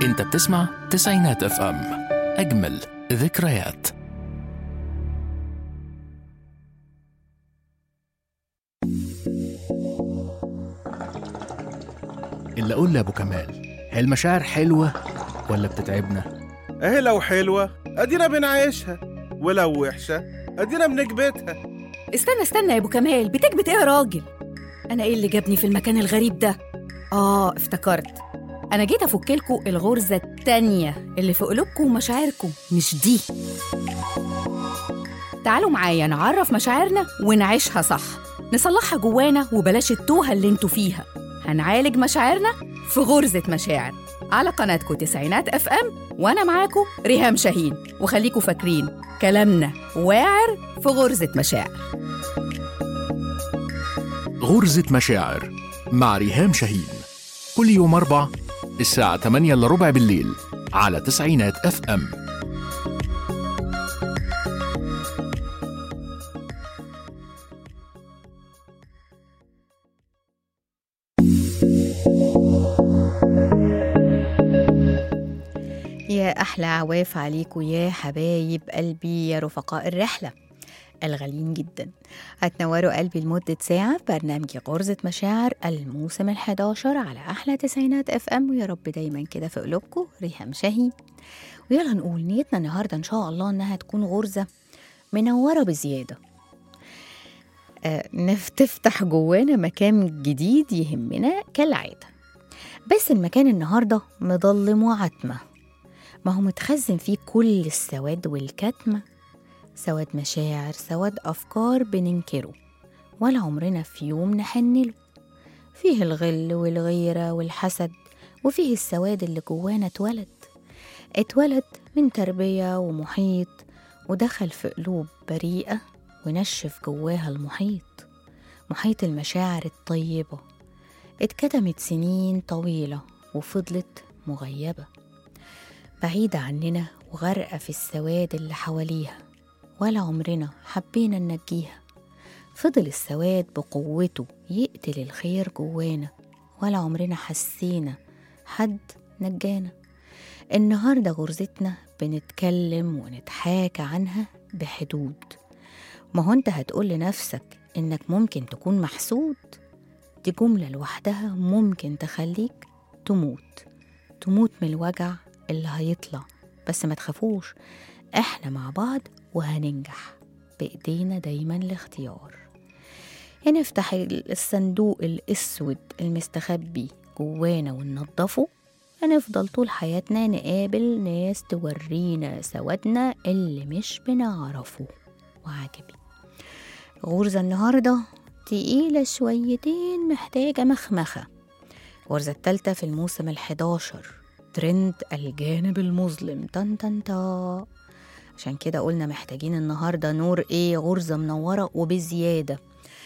انت بتسمع تسعينات اف ام اجمل ذكريات اللي اقول لابو كمال هي المشاعر حلوه ولا بتتعبنا اهي لو حلوة ادينا بنعيشها ولو وحشة ادينا بنكبتها استنى استنى يا ابو كمال بتكبت ايه يا راجل انا ايه اللي جابني في المكان الغريب ده اه افتكرت انا جيت افك لكم الغرزه التانية اللي في قلوبكم ومشاعركم مش دي تعالوا معايا نعرف مشاعرنا ونعيشها صح نصلحها جوانا وبلاش التوهه اللي انتوا فيها هنعالج مشاعرنا في غرزه مشاعر على قناتكم تسعينات اف ام وانا معاكم ريهام شاهين وخليكم فاكرين كلامنا واعر في غرزه مشاعر غرزة مشاعر مع ريهام شاهين كل يوم أربع الساعة 8 إلا ربع بالليل على تسعينات اف ام يا أحلى عواف عليكم يا حبايب قلبي يا رفقاء الرحلة الغاليين جدا هتنوروا قلبي لمدة ساعة في برنامج غرزة مشاعر الموسم الحداشر على أحلى تسعينات اف ام ويا رب دايما كده في قلوبكم ريهام شاهين ويلا نقول نيتنا النهاردة إن شاء الله إنها تكون غرزة منورة بزيادة آه نف- تفتح جوانا مكان جديد يهمنا كالعادة بس المكان النهاردة مضلم وعتمة ما هو متخزن فيه كل السواد والكتمة سواد مشاعر سواد أفكار بننكره ولا عمرنا في يوم نحنله فيه الغل والغيرة والحسد وفيه السواد اللي جوانا اتولد اتولد من تربية ومحيط ودخل في قلوب بريئة ونشف جواها المحيط محيط المشاعر الطيبة اتكتمت سنين طويلة وفضلت مغيبة بعيدة عننا وغرقة في السواد اللي حواليها ولا عمرنا حبينا ننجيها فضل السواد بقوته يقتل الخير جوانا ولا عمرنا حسينا حد نجانا النهاردة غرزتنا بنتكلم ونتحاكى عنها بحدود ما هو انت هتقول لنفسك انك ممكن تكون محسود دي جملة لوحدها ممكن تخليك تموت تموت من الوجع اللي هيطلع بس ما تخافوش احنا مع بعض وهننجح بإيدينا دايما الاختيار هنفتح الصندوق الأسود المستخبي جوانا وننضفه هنفضل طول حياتنا نقابل ناس تورينا سوادنا اللي مش بنعرفه وعجبي غرزة النهاردة تقيلة شويتين محتاجة مخمخة غرزة التالتة في الموسم الحداشر ترند الجانب المظلم تن تن تا عشان كده قلنا محتاجين النهاردة نور ايه غرزة منورة وبزيادة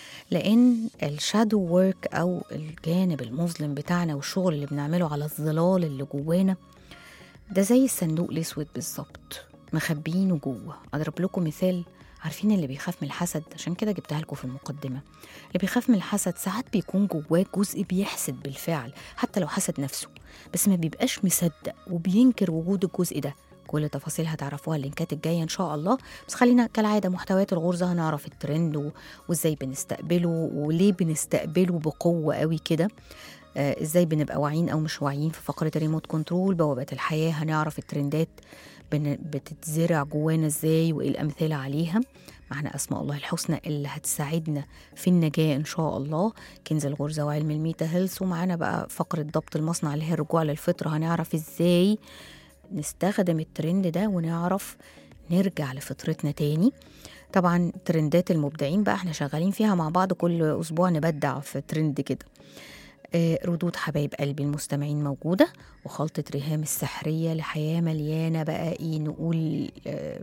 لأن الشادو وورك أو الجانب المظلم بتاعنا والشغل اللي بنعمله على الظلال اللي جوانا ده زي الصندوق الأسود بالظبط مخبيينه جوه أضرب لكم مثال عارفين اللي بيخاف من الحسد عشان كده جبتها لكم في المقدمة اللي بيخاف من الحسد ساعات بيكون جواه جزء بيحسد بالفعل حتى لو حسد نفسه بس ما بيبقاش مصدق وبينكر وجود الجزء ده كل تفاصيل هتعرفوها اللينكات الجايه ان شاء الله بس خلينا كالعاده محتويات الغرزه هنعرف الترند و- وازاي بنستقبله وليه بنستقبله بقوه قوي كده آه ازاي بنبقى واعيين او مش واعيين في فقره الريموت كنترول بوابات الحياه هنعرف الترندات بن- بتتزرع جوانا ازاي وايه الامثله عليها معنا اسماء الله الحسنى اللي هتساعدنا في النجاه ان شاء الله كنز الغرزه وعلم الميتا هيلث ومعانا بقى فقره ضبط المصنع اللي هي الرجوع للفطره هنعرف ازاي نستخدم الترند ده ونعرف نرجع لفطرتنا تاني طبعا ترندات المبدعين بقى احنا شغالين فيها مع بعض كل اسبوع نبدع في ترند كده آه، ردود حبايب قلبي المستمعين موجودة وخلطة ريهام السحرية لحياة مليانة بقى ايه نقول آه،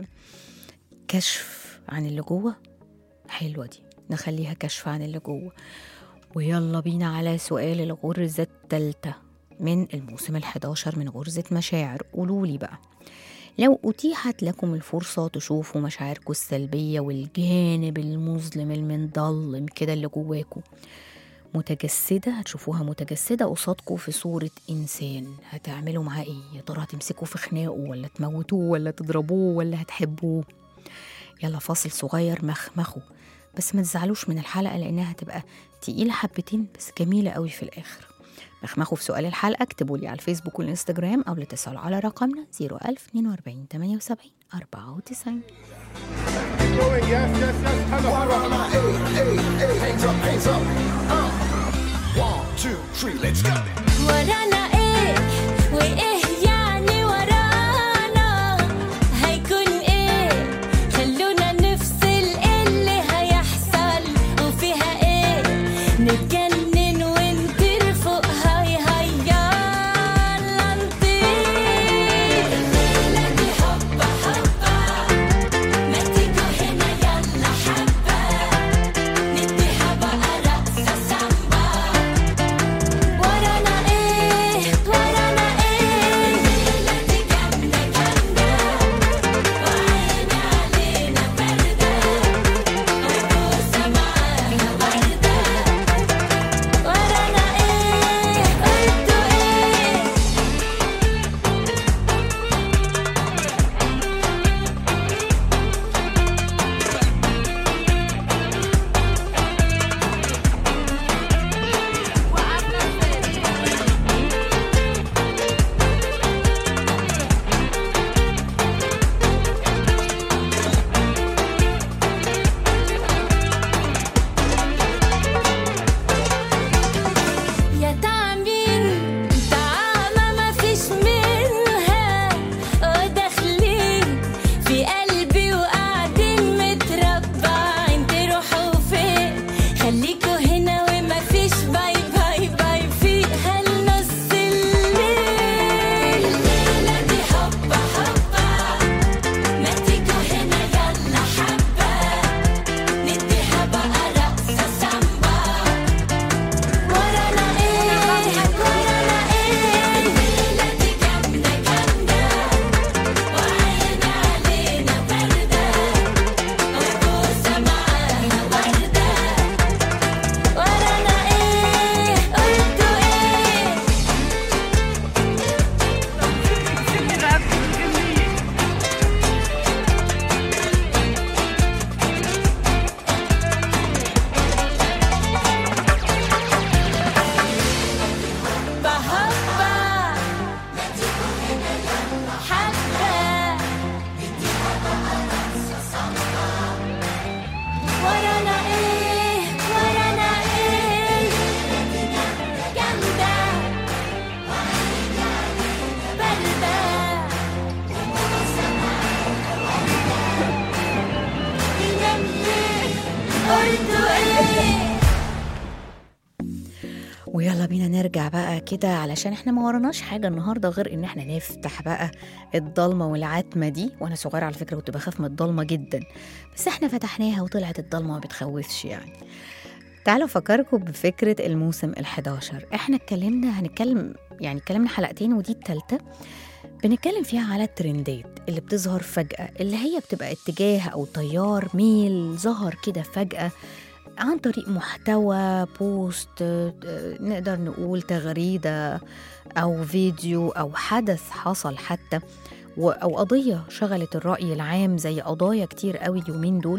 كشف عن اللي جوه حلوة دي نخليها كشف عن اللي جوه ويلا بينا على سؤال الغرزة التالتة من الموسم الحداشر من غرزة مشاعر قولولي بقى لو أتيحت لكم الفرصة تشوفوا مشاعركم السلبية والجانب المظلم المنضلم كده اللي جواكم متجسدة هتشوفوها متجسدة قصادكم في صورة إنسان هتعملوا معاه إيه؟ يا ترى هتمسكوا في خناقه ولا تموتوه ولا تضربوه ولا هتحبوه؟ يلا فاصل صغير مخمخوا بس ما تزعلوش من الحلقة لأنها هتبقى تقيلة حبتين بس جميلة قوي في الآخر مخمخوا في سؤال الحلقة اكتبوا لي على الفيسبوك والإنستجرام أو الاتصال على رقمنا 01042 78 94 ورانا ايه وايه يعني ورانا هيكون ايه خلونا نفصل اللي هيحصل وفيها ايه نتجنن ونطير فوق هاي هاي يلا نطير الليلة دي حبة حبة ما تيجوا هنا يلا حبة نديها بقى رقصة سامبا ورانا ايه ورانا ايه الليلة دي جامدة جامدة وعيني علينا باردة وبوسة معاها وردة ورانا ايه قلتوا ايه يا تعمين طعامة ما فيش منها وداخلين في قلبي وقاعدين متربعين تروحوا فين خليكوا هنا وما فيش باي باي باي فيها النص الليل الليلة دي حبة حبة ما تيجوا هنا يلا حبة نديها بقى رقصة سامبا ورانا ايه ورانا ايه الليلة دي جامدة جامدة وعيني علينا باردة وبوسة معاها وردة ورانا ايه قلتوا ايه بهبة حبة ورانا ايه ورانا ايه جامدة باردة قلتوا ايه ويلا بينا نرجع بقى كده علشان احنا ما وراناش حاجة النهاردة غير ان احنا نفتح بقى الضلمة والعتمة دي وانا صغيرة على فكرة كنت بخاف من الضلمة جدا بس احنا فتحناها وطلعت الضلمة ما بتخوفش يعني تعالوا افكركم بفكرة الموسم ال11 احنا اتكلمنا هنتكلم يعني اتكلمنا حلقتين ودي التالتة بنتكلم فيها على الترندات اللي بتظهر فجأة اللي هي بتبقى اتجاه أو تيار ميل ظهر كده فجأة عن طريق محتوى بوست آه، نقدر نقول تغريدة أو فيديو أو حدث حصل حتى و- أو قضية شغلت الرأي العام زي قضايا كتير قوي اليومين دول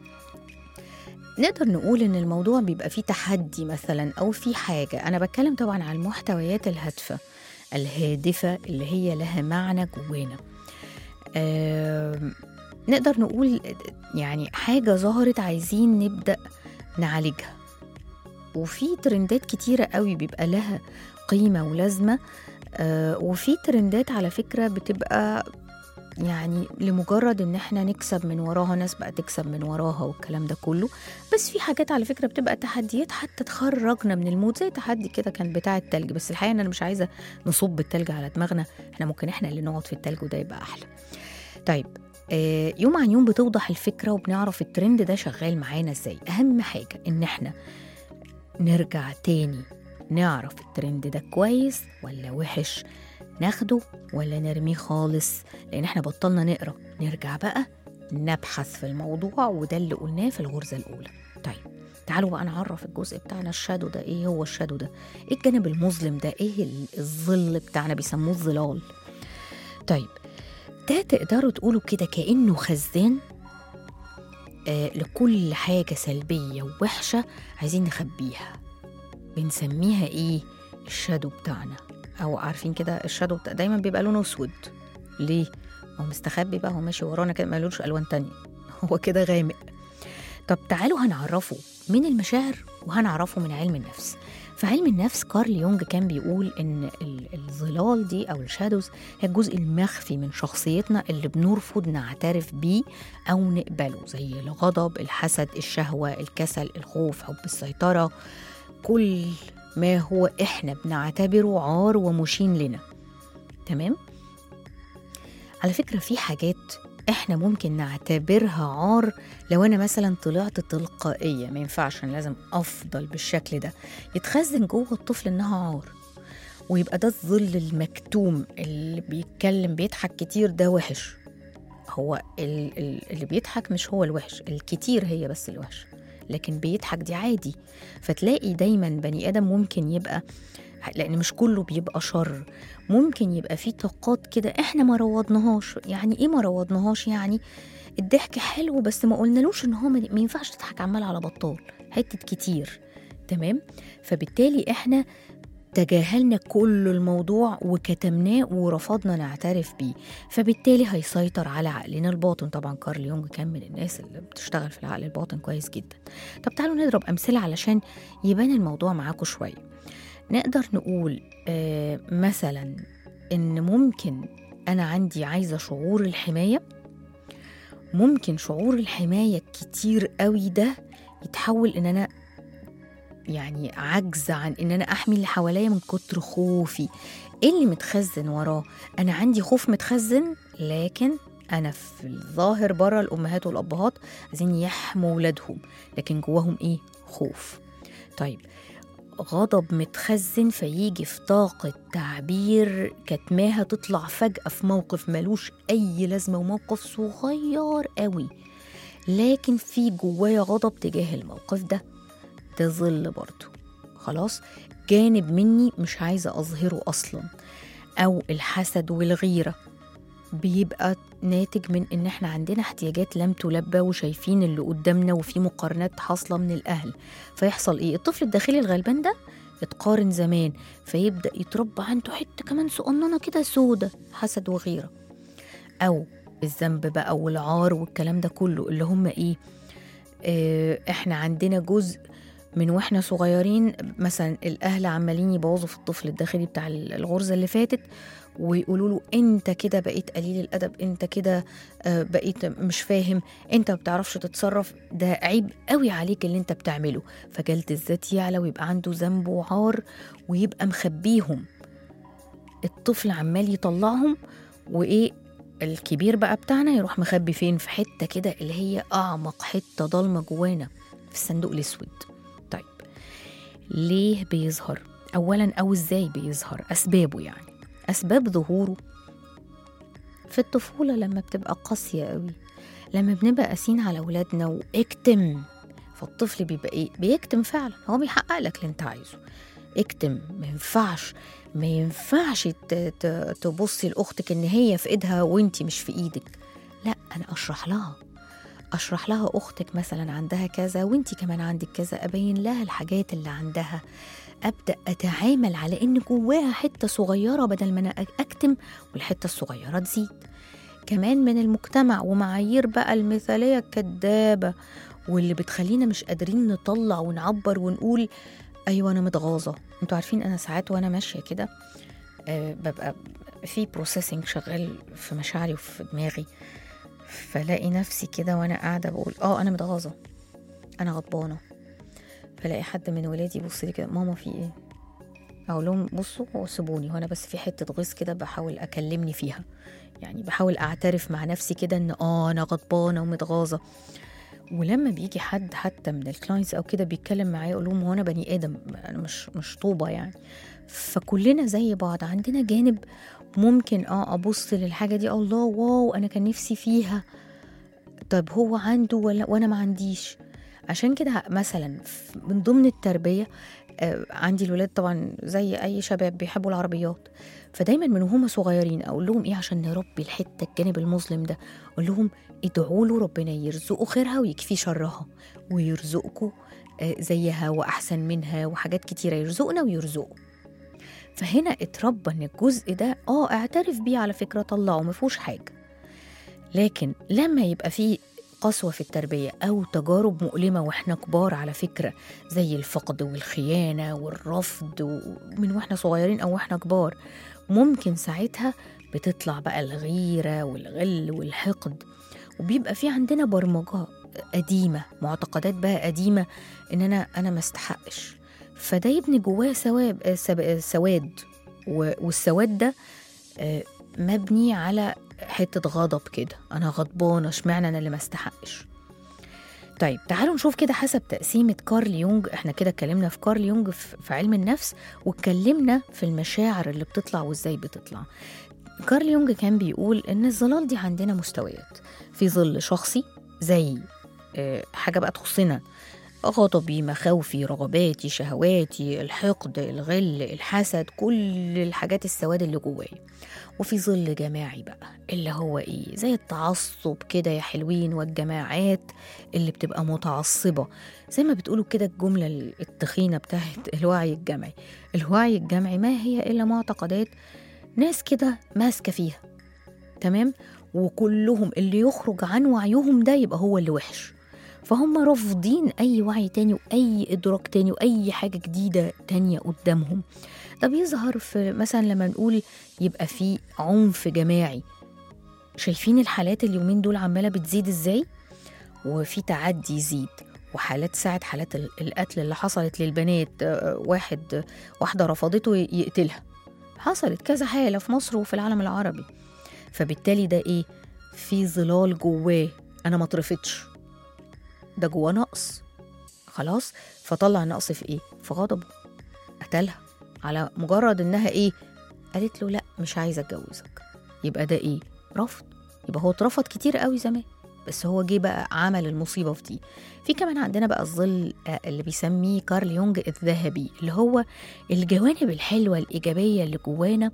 نقدر نقول إن الموضوع بيبقى فيه تحدي مثلا أو فيه حاجة أنا بتكلم طبعا عن المحتويات الهادفة الهادفة اللي هي لها معنى جوانا آم، نقدر نقول يعني حاجة ظهرت عايزين نبدأ نعالجها وفي ترندات كتيرة قوي بيبقى لها قيمة ولازمة آه وفي ترندات على فكرة بتبقى يعني لمجرد ان احنا نكسب من وراها ناس بقى تكسب من وراها والكلام ده كله بس في حاجات على فكرة بتبقى تحديات حتى تخرجنا من المود زي تحدي كده كان بتاع التلج بس الحقيقة ان انا مش عايزة نصب التلج على دماغنا احنا ممكن احنا اللي نقعد في التلج وده يبقى احلى طيب آه، يوم عن يوم بتوضح الفكرة وبنعرف الترند ده شغال معانا ازاي أهم حاجة إن احنا نرجع تاني نعرف الترند ده كويس ولا وحش ناخده ولا نرميه خالص لأن احنا بطلنا نقرا نرجع بقى نبحث في الموضوع وده اللي قلناه في الغرزة الأولى طيب تعالوا بقى نعرف الجزء بتاعنا الشادو ده ايه هو الشادو ده ايه الجانب المظلم ده ايه ال- الظل بتاعنا بيسموه الظلال طيب ده تقدروا تقولوا كده كأنه خزان آه لكل حاجة سلبية ووحشة عايزين نخبيها بنسميها ايه الشادو بتاعنا او عارفين كده الشادو بتاع دايما بيبقى لونه اسود ليه هو مستخبي بقى هو ماشي ورانا كده مالوش الوان تانية هو كده غامق طب تعالوا هنعرفه من المشاعر وهنعرفه من علم النفس في علم النفس كارل يونج كان بيقول ان ال- الظلال دي او الشادوز هي الجزء المخفي من شخصيتنا اللي بنرفض نعترف بيه او نقبله زي الغضب الحسد الشهوه الكسل الخوف حب السيطره كل ما هو احنا بنعتبره عار ومشين لنا تمام على فكره في حاجات احنا ممكن نعتبرها عار لو انا مثلا طلعت تلقائيه ما ينفعش انا لازم افضل بالشكل ده يتخزن جوه الطفل انها عار ويبقى ده الظل المكتوم اللي بيتكلم بيضحك كتير ده وحش هو ال- ال- اللي بيضحك مش هو الوحش الكتير هي بس الوحش لكن بيضحك دي عادي فتلاقي دايما بني ادم ممكن يبقى لان مش كله بيبقى شر ممكن يبقى فيه طاقات كده احنا ما روضناهاش يعني ايه ما روضناهاش يعني الضحك حلو بس ما قلنالوش ان هو ما ما ينفعش تضحك عمال على بطال حته كتير تمام فبالتالي احنا تجاهلنا كل الموضوع وكتمناه ورفضنا نعترف بيه فبالتالي هيسيطر على عقلنا الباطن طبعا كارل يونج كان من الناس اللي بتشتغل في العقل الباطن كويس جدا طب تعالوا نضرب أمثلة علشان يبان الموضوع معاكم شوية نقدر نقول آه مثلا إن ممكن أنا عندي عايزة شعور الحماية ممكن شعور الحماية الكتير قوي ده يتحول إن أنا يعني عجز عن ان انا احمي اللي حواليا من كتر خوفي ايه اللي متخزن وراه انا عندي خوف متخزن لكن انا في الظاهر بره الامهات والابهات عايزين يحموا ولادهم لكن جواهم ايه خوف طيب غضب متخزن فيجي في طاقة تعبير كتماها تطلع فجأة في موقف ملوش أي لازمة وموقف صغير قوي لكن في جوايا غضب تجاه الموقف ده ده ظل برضه خلاص جانب مني مش عايزة أظهره أصلا أو الحسد والغيرة بيبقى ناتج من إن إحنا عندنا احتياجات لم تلبى وشايفين اللي قدامنا وفي مقارنات حاصلة من الأهل فيحصل إيه الطفل الداخلي الغلبان ده اتقارن زمان فيبدأ يتربى عنده حتة كمان صغننة كده سودة حسد وغيرة أو الذنب بقى والعار والكلام ده كله اللي هم إيه آه، إحنا عندنا جزء من واحنا صغيرين مثلا الاهل عمالين يبوظوا في الطفل الداخلي بتاع الغرزه اللي فاتت ويقولوا له انت كده بقيت قليل الادب انت كده آه، بقيت مش فاهم انت ما بتعرفش تتصرف ده عيب قوي عليك اللي انت بتعمله فجلد الذات يعلى ويبقى عنده ذنب وعار ويبقى مخبيهم الطفل عمال يطلعهم وايه الكبير بقى بتاعنا يروح مخبي فين في حته كده اللي هي اعمق حته ضلمه جوانا في الصندوق الاسود طيب ليه بيظهر اولا او ازاي بيظهر اسبابه يعني اسباب ظهوره في الطفوله لما بتبقى قاسيه قوي لما بنبقى قاسيين على اولادنا واكتم فالطفل بيبقى ايه بيكتم فعلا هو بيحقق لك اللي انت عايزه اكتم ما ينفعش ما ينفعش ت- ت- تبصي لاختك ان هي في ايدها وانت مش في ايدك لا انا اشرح لها اشرح لها اختك مثلا عندها كذا وانت كمان عندك كذا ابين لها الحاجات اللي عندها ابدا اتعامل على ان جواها حته صغيره بدل ما انا اكتم والحته الصغيره تزيد كمان من المجتمع ومعايير بقى المثاليه الكدابه واللي بتخلينا مش قادرين نطلع ونعبر ونقول ايوه انا متغاظه انتوا عارفين انا ساعات وانا ماشيه كده آه ببقى في بروسيسنج شغال في مشاعري وفي دماغي فلاقي نفسي كده وانا قاعده بقول اه انا متغاظه انا غضبانه فلاقي حد من ولادي يبص لي كده ماما في ايه اقول لهم بصوا وسيبوني وانا بس في حته غيظ كده بحاول اكلمني فيها يعني بحاول اعترف مع نفسي كده ان اه انا غضبانه ومتغاظه ولما بيجي حد حتى من الكلاينتس او كده بيتكلم معايا اقول لهم هو انا بني ادم انا مش مش طوبه يعني فكلنا زي بعض عندنا جانب ممكن اه ابص للحاجه دي الله واو انا كان نفسي فيها طب هو عنده ولا وانا ما عنديش عشان كده مثلا ف- من ضمن التربيه آه، عندي الولاد طبعا زي اي شباب بيحبوا العربيات فدايما من وهم صغيرين اقول لهم ايه عشان نربي الحته الجانب المظلم ده اقول لهم ادعوا له ربنا يرزقه خيرها ويكفي شرها ويرزقكم آه، زيها واحسن منها وحاجات كتيره يرزقنا ويرزقه فهنا اتربى ان الجزء ده اه اعترف بيه على فكره طلعه ما فيهوش حاجه لكن لما يبقى فيه قسوة في التربية أو تجارب مؤلمة وإحنا كبار على فكرة زي الفقد والخيانة والرفض من وإحنا صغيرين أو إحنا كبار ممكن ساعتها بتطلع بقى الغيرة والغل والحقد وبيبقى في عندنا برمجة قديمة معتقدات بقى قديمة إن أنا أنا ما استحقش فده يبني جواه سواب آه، سب- آه، سواد و- والسواد ده آه، مبني على حتة غضب كده أنا غضبانة اشمعنى أنا اللي ما استحقش طيب تعالوا نشوف كده حسب تقسيمة كارل يونج احنا كده اتكلمنا في كارل يونج في في علم النفس واتكلمنا في المشاعر اللي بتطلع وازاي بتطلع كارل يونج كان بيقول ان الظلال دي عندنا مستويات في ظل شخصي زي آه، حاجة بقى تخصنا غضبي مخاوفي رغباتي شهواتي الحقد الغل الحسد كل الحاجات السواد اللي جوايا وفي ظل جماعي بقى اللي هو ايه زي التعصب كده يا حلوين والجماعات اللي بتبقى متعصبة زي ما بتقولوا كده الجملة التخينة بتاعت الوعي الجمعي الوعي الجمعي ما هي إلا معتقدات ناس كده ماسكة فيها تمام وكلهم اللي يخرج عن وعيهم ده يبقى هو اللي وحش فهم رافضين أي وعي تاني وأي إدراك تاني وأي حاجة جديدة تانية قدامهم ده بيظهر في مثلا لما نقول يبقى في عنف جماعي شايفين الحالات اليومين دول عمالة بتزيد ازاي وفي تعدي يزيد وحالات ساعة حالات ال- القتل اللي حصلت للبنات آه، واحد واحدة رفضته ي- يقتلها حصلت كذا حالة في مصر وفي العالم العربي فبالتالي ده ايه في ظلال جواه انا ما اترفضتش ده جواه نقص خلاص فطلع نقص في ايه في غضبه قتلها على مجرد انها ايه قالت له لا مش عايزه اتجوزك يبقى ده ايه رفض يبقى هو اترفض كتير قوي زمان بس هو جه بقى عمل المصيبه في دي في كمان عندنا بقى الظل آه، اللي بيسميه كارل يونج الذهبي اللي هو الجوانب الحلوه الايجابيه اللي جوانا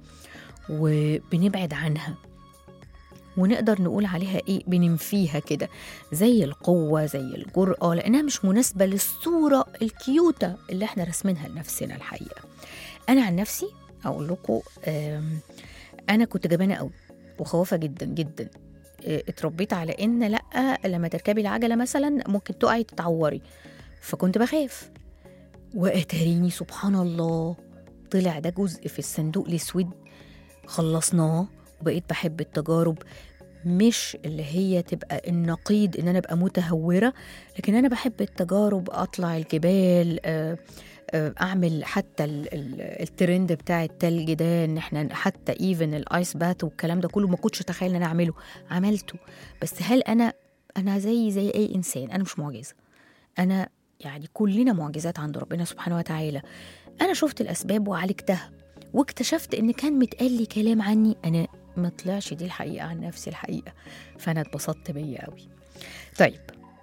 وبنبعد عنها ونقدر نقول عليها ايه بننفيها كده زي القوة زي الجرأة لأنها مش مناسبة للصورة الكيوتة اللي احنا رسمينها لنفسنا الحقيقة أنا عن نفسي أقول لكم آم، أنا كنت جبانة قوي وخوافة جدا جدا آه، اتربيت على إن لأ لما تركبي العجلة مثلا ممكن تقعي تتعوري فكنت بخاف وأتاريني سبحان الله طلع ده جزء في الصندوق الأسود خلصناه وبقيت بحب التجارب مش اللي هي تبقى النقيض ان انا ابقى متهوره لكن انا بحب التجارب اطلع الجبال آه، آه، اعمل حتى ال- ال- الترند بتاع التلج ده ان احنا حتى ايفن الايس بات والكلام ده كله ما كنتش اتخيل ان انا اعمله عملته بس هل انا انا زي زي اي انسان انا مش معجزه انا يعني كلنا معجزات عند ربنا سبحانه وتعالى انا شفت الاسباب وعالجتها واكتشفت ان كان متقال لي كلام عني انا ما طلعش دي الحقيقه عن نفسي الحقيقه فانا اتبسطت بيا قوي طيب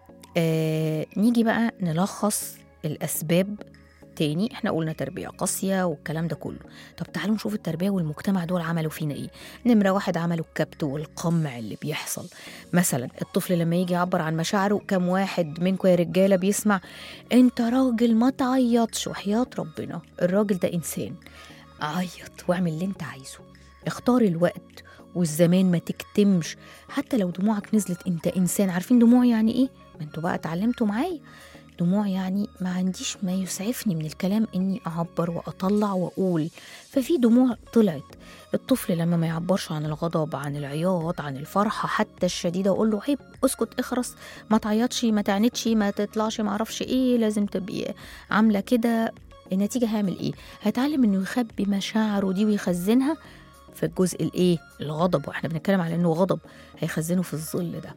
آه نيجي بقى نلخص الاسباب تاني احنا قلنا تربيه قاسيه والكلام ده كله طب تعالوا نشوف التربيه والمجتمع دول عملوا فينا ايه نمره واحد عملوا الكبت والقمع اللي بيحصل مثلا الطفل لما يجي يعبر عن مشاعره كم واحد منكم يا رجاله بيسمع انت راجل ما تعيطش وحياه ربنا الراجل ده انسان عيط واعمل اللي انت عايزه اختار الوقت والزمان ما تكتمش حتى لو دموعك نزلت انت انسان عارفين دموع يعني ايه ما انتوا بقى اتعلمتوا معايا دموع يعني ما عنديش ما يسعفني من الكلام اني اعبر واطلع واقول ففي دموع طلعت الطفل لما ما يعبرش عن الغضب عن العياط عن الفرحه حتى الشديده اقول له عيب اسكت اخرس ما تعيطش ما تعندش ما تطلعش ما اعرفش ايه لازم تبقي عامله كده النتيجه هيعمل ايه هيتعلم انه يخبي مشاعره دي ويخزنها في الجزء الايه الغضب واحنا بنتكلم على انه غضب هيخزنه في الظل ده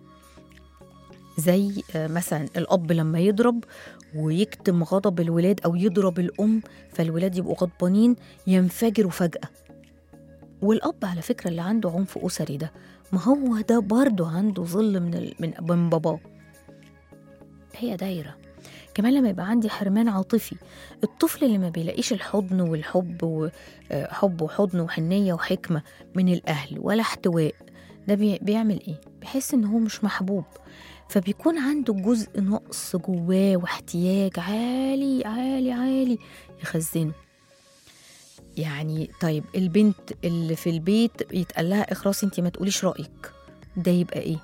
زي آه، مثلا الاب لما يضرب ويكتم غضب الولاد او يضرب الام فالولاد يبقوا غضبانين ينفجروا فجاه والاب على فكره اللي عنده عنف اسري ده ما هو ده برضه عنده ظل من ال... من من باباه هي دايره كمان لما يبقى عندي حرمان عاطفي الطفل اللي ما بيلاقيش الحضن والحب وحب وحضن وحنية وحكمة من الأهل ولا احتواء ده بي- بيعمل إيه؟ بيحس إن هو مش محبوب فبيكون عنده جزء نقص جواه واحتياج عالي عالي عالي يخزنه يعني طيب البنت اللي في البيت يتقال لها اخرسي انت ما تقوليش رايك ده يبقى ايه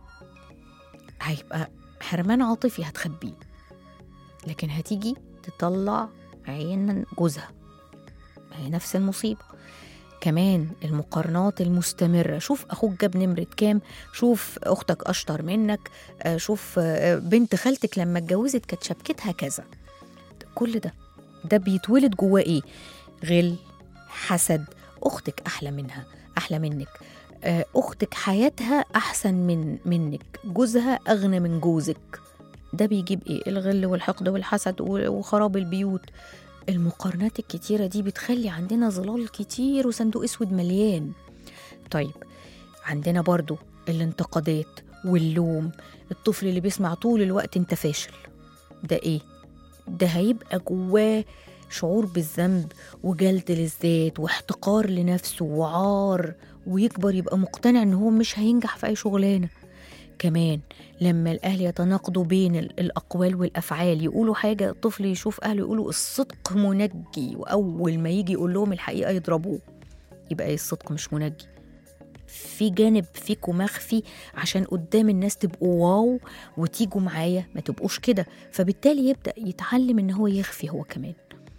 هيبقى حرمان عاطفي هتخبيه لكن هتيجي تطلع عين جوزها ما هي نفس المصيبه كمان المقارنات المستمرة شوف أخوك جاب نمرة كام شوف أختك أشطر منك آه، شوف آه، بنت خالتك لما اتجوزت كانت شبكتها كذا كل ده ده بيتولد جواه إيه غل حسد أختك أحلى منها أحلى منك آه، أختك حياتها أحسن من منك جوزها أغنى من جوزك ده بيجيب إيه الغل والحقد والحسد و- وخراب البيوت المقارنات الكتيرة دي بتخلي عندنا ظلال كتير وصندوق أسود مليان طيب عندنا برضو الانتقادات واللوم الطفل اللي بيسمع طول الوقت انت فاشل ده ايه ده هيبقى جواه شعور بالذنب وجلد للذات واحتقار لنفسه وعار ويكبر يبقى مقتنع ان هو مش هينجح في اي شغلانه كمان لما الاهل يتناقضوا بين ال- الاقوال والافعال يقولوا حاجه الطفل يشوف اهله يقولوا الصدق منجي واول ما يجي يقول لهم الحقيقه يضربوه يبقى ايه الصدق مش منجي في جانب فيكم مخفي عشان قدام الناس تبقوا واو وتيجوا معايا ما تبقوش كده فبالتالي يبدأ يتعلم ان هو يخفي هو كمان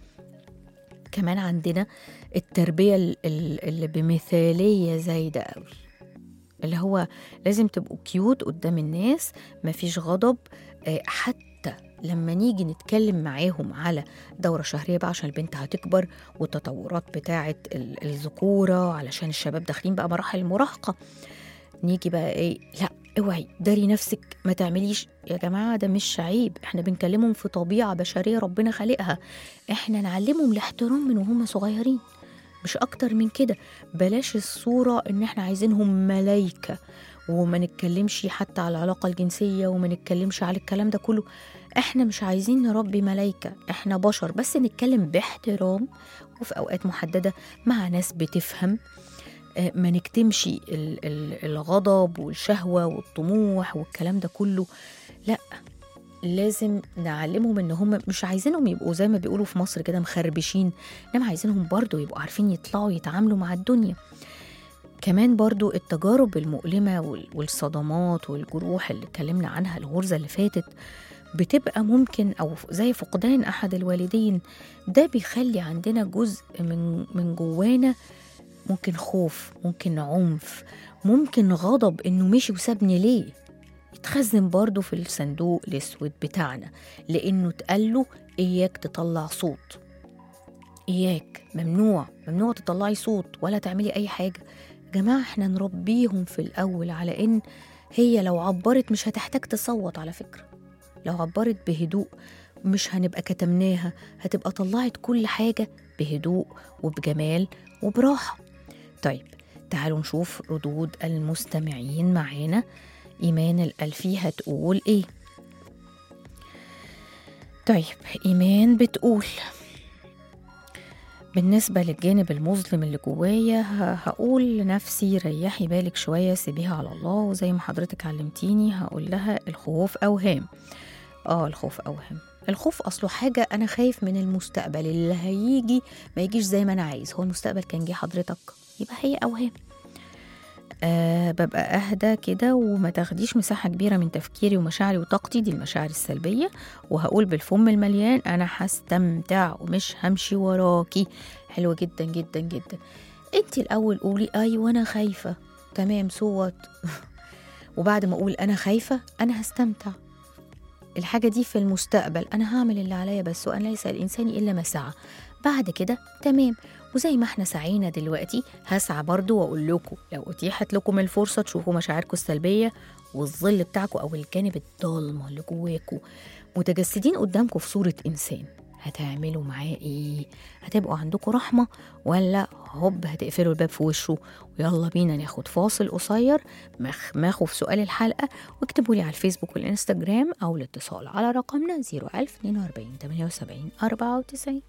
كمان عندنا التربية ال- ال- اللي بمثالية زايدة قوي اللي هو لازم تبقوا كيوت قدام الناس مفيش غضب آه، حتى لما نيجي نتكلم معاهم على دورة شهرية بقى عشان البنت هتكبر والتطورات بتاعة ال- الذكورة علشان الشباب داخلين بقى مراحل المراهقة نيجي بقى ايه لا اوعي داري نفسك ما تعمليش يا جماعة ده مش عيب احنا بنكلمهم في طبيعة بشرية ربنا خالقها احنا نعلمهم الاحترام من وهم صغيرين مش اكتر من كده بلاش الصورة ان احنا عايزينهم ملايكة وما نتكلمش حتى على العلاقة الجنسية وما نتكلمش على الكلام ده كله احنا مش عايزين نربي ملايكة احنا بشر بس نتكلم باحترام وفي اوقات محددة مع ناس بتفهم آه، ما نكتمش ال- ال- الغضب والشهوة والطموح والكلام ده كله لا لازم نعلمهم ان هم مش عايزينهم يبقوا زي ما بيقولوا في مصر كده مخربشين انما عايزينهم برضو يبقوا عارفين يطلعوا يتعاملوا مع الدنيا كمان برضو التجارب المؤلمة وال- والصدمات والجروح اللي اتكلمنا عنها الغرزة اللي فاتت بتبقى ممكن أو زي فقدان أحد الوالدين ده بيخلي عندنا جزء من من جوانا ممكن خوف ممكن عنف ممكن غضب إنه مشي وسابني ليه يتخزن برضه في الصندوق الأسود بتاعنا لأنه اتقال له إياك تطلع صوت إياك ممنوع ممنوع تطلعي صوت ولا تعملي أي حاجة جماعة احنا نربيهم في الأول على إن هي لو عبرت مش هتحتاج تصوت على فكرة لو عبرت بهدوء مش هنبقى كتمناها هتبقى طلعت كل حاجة بهدوء وبجمال وبراحة طيب تعالوا نشوف ردود المستمعين معانا إيمان الألفي هتقول إيه طيب إيمان بتقول بالنسبة للجانب المظلم اللي جوايا ه- هقول لنفسي ريحي بالك شوية سيبيها على الله وزي ما حضرتك علمتيني هقول لها الخوف أوهام اه الخوف أوهام الخوف أصله حاجة أنا خايف من المستقبل اللي هيجي ما يجيش زي ما أنا عايز هو المستقبل كان جه حضرتك يبقى هي أوهام أه ببقى أهدى كده وما تاخديش مساحة كبيرة من تفكيري ومشاعري وطاقتي دي المشاعر السلبية وهقول بالفم المليان أنا هستمتع ومش همشي وراكي حلوة جدا جدا جدا انت الأول قولي أيوة أنا خايفة تمام صوت وبعد ما أقول أنا خايفة أنا هستمتع الحاجة دي في المستقبل أنا هعمل اللي عليا بس وأنا ليس الإنسان إلا ما سعى بعد كده تمام وزي ما احنا سعينا دلوقتي هسعى برضو واقول لكم لو اتيحت لكم الفرصه تشوفوا مشاعركم السلبيه والظل بتاعكم او الجانب الضلمه اللي جواكم متجسدين قدامكم في صوره انسان هتعملوا معاه ايه هتبقوا عندكم رحمة ولا هوب هتقفلوا الباب في وشه ويلا بينا ناخد فاصل قصير مخمخوا في سؤال الحلقة واكتبوا لي على الفيسبوك والانستجرام او الاتصال على رقمنا 01042 78 94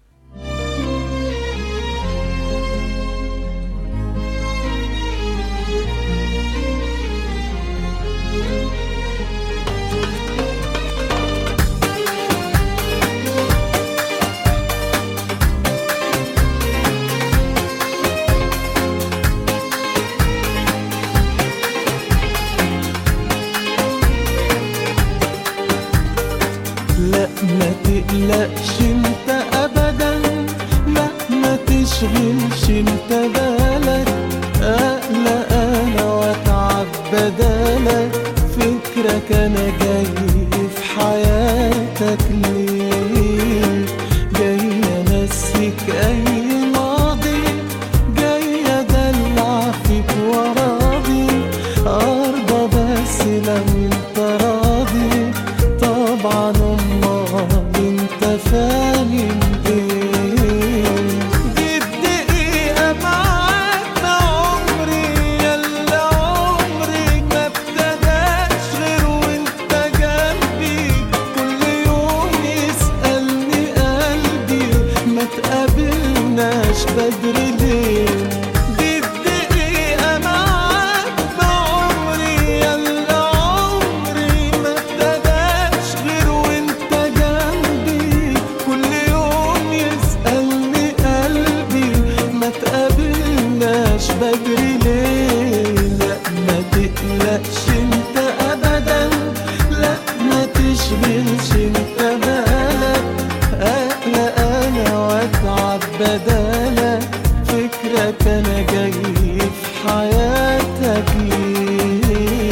لا ما تقلقش انت ابدا لا ما تشغلش انت بالك اقلق انا واتعب بدالك فكرك انا جاي في حياتك ليه جاي امسك اي ماضي جاي ادلع فيك وراضي ارضى بس لو انت راضي طبعا امال انت فاهم ايه دي الدقيقة معاك عمري يلا عمري ما ابتداش غير وانت جنبي كل يوم يسألني قلبي ما تقابلناش بدري ليه دي الدقيقة معاك بعمري يلا عمري ما ابتداش غير وانت جنبي كل يوم يسألني قلبي ما تقابلناش بدري ليه لا ما تقلقش انت ابدا لا ما تشغلش انت بالك اقلق انا واتعب بدالك فكرك انا جاي في حياتك ليه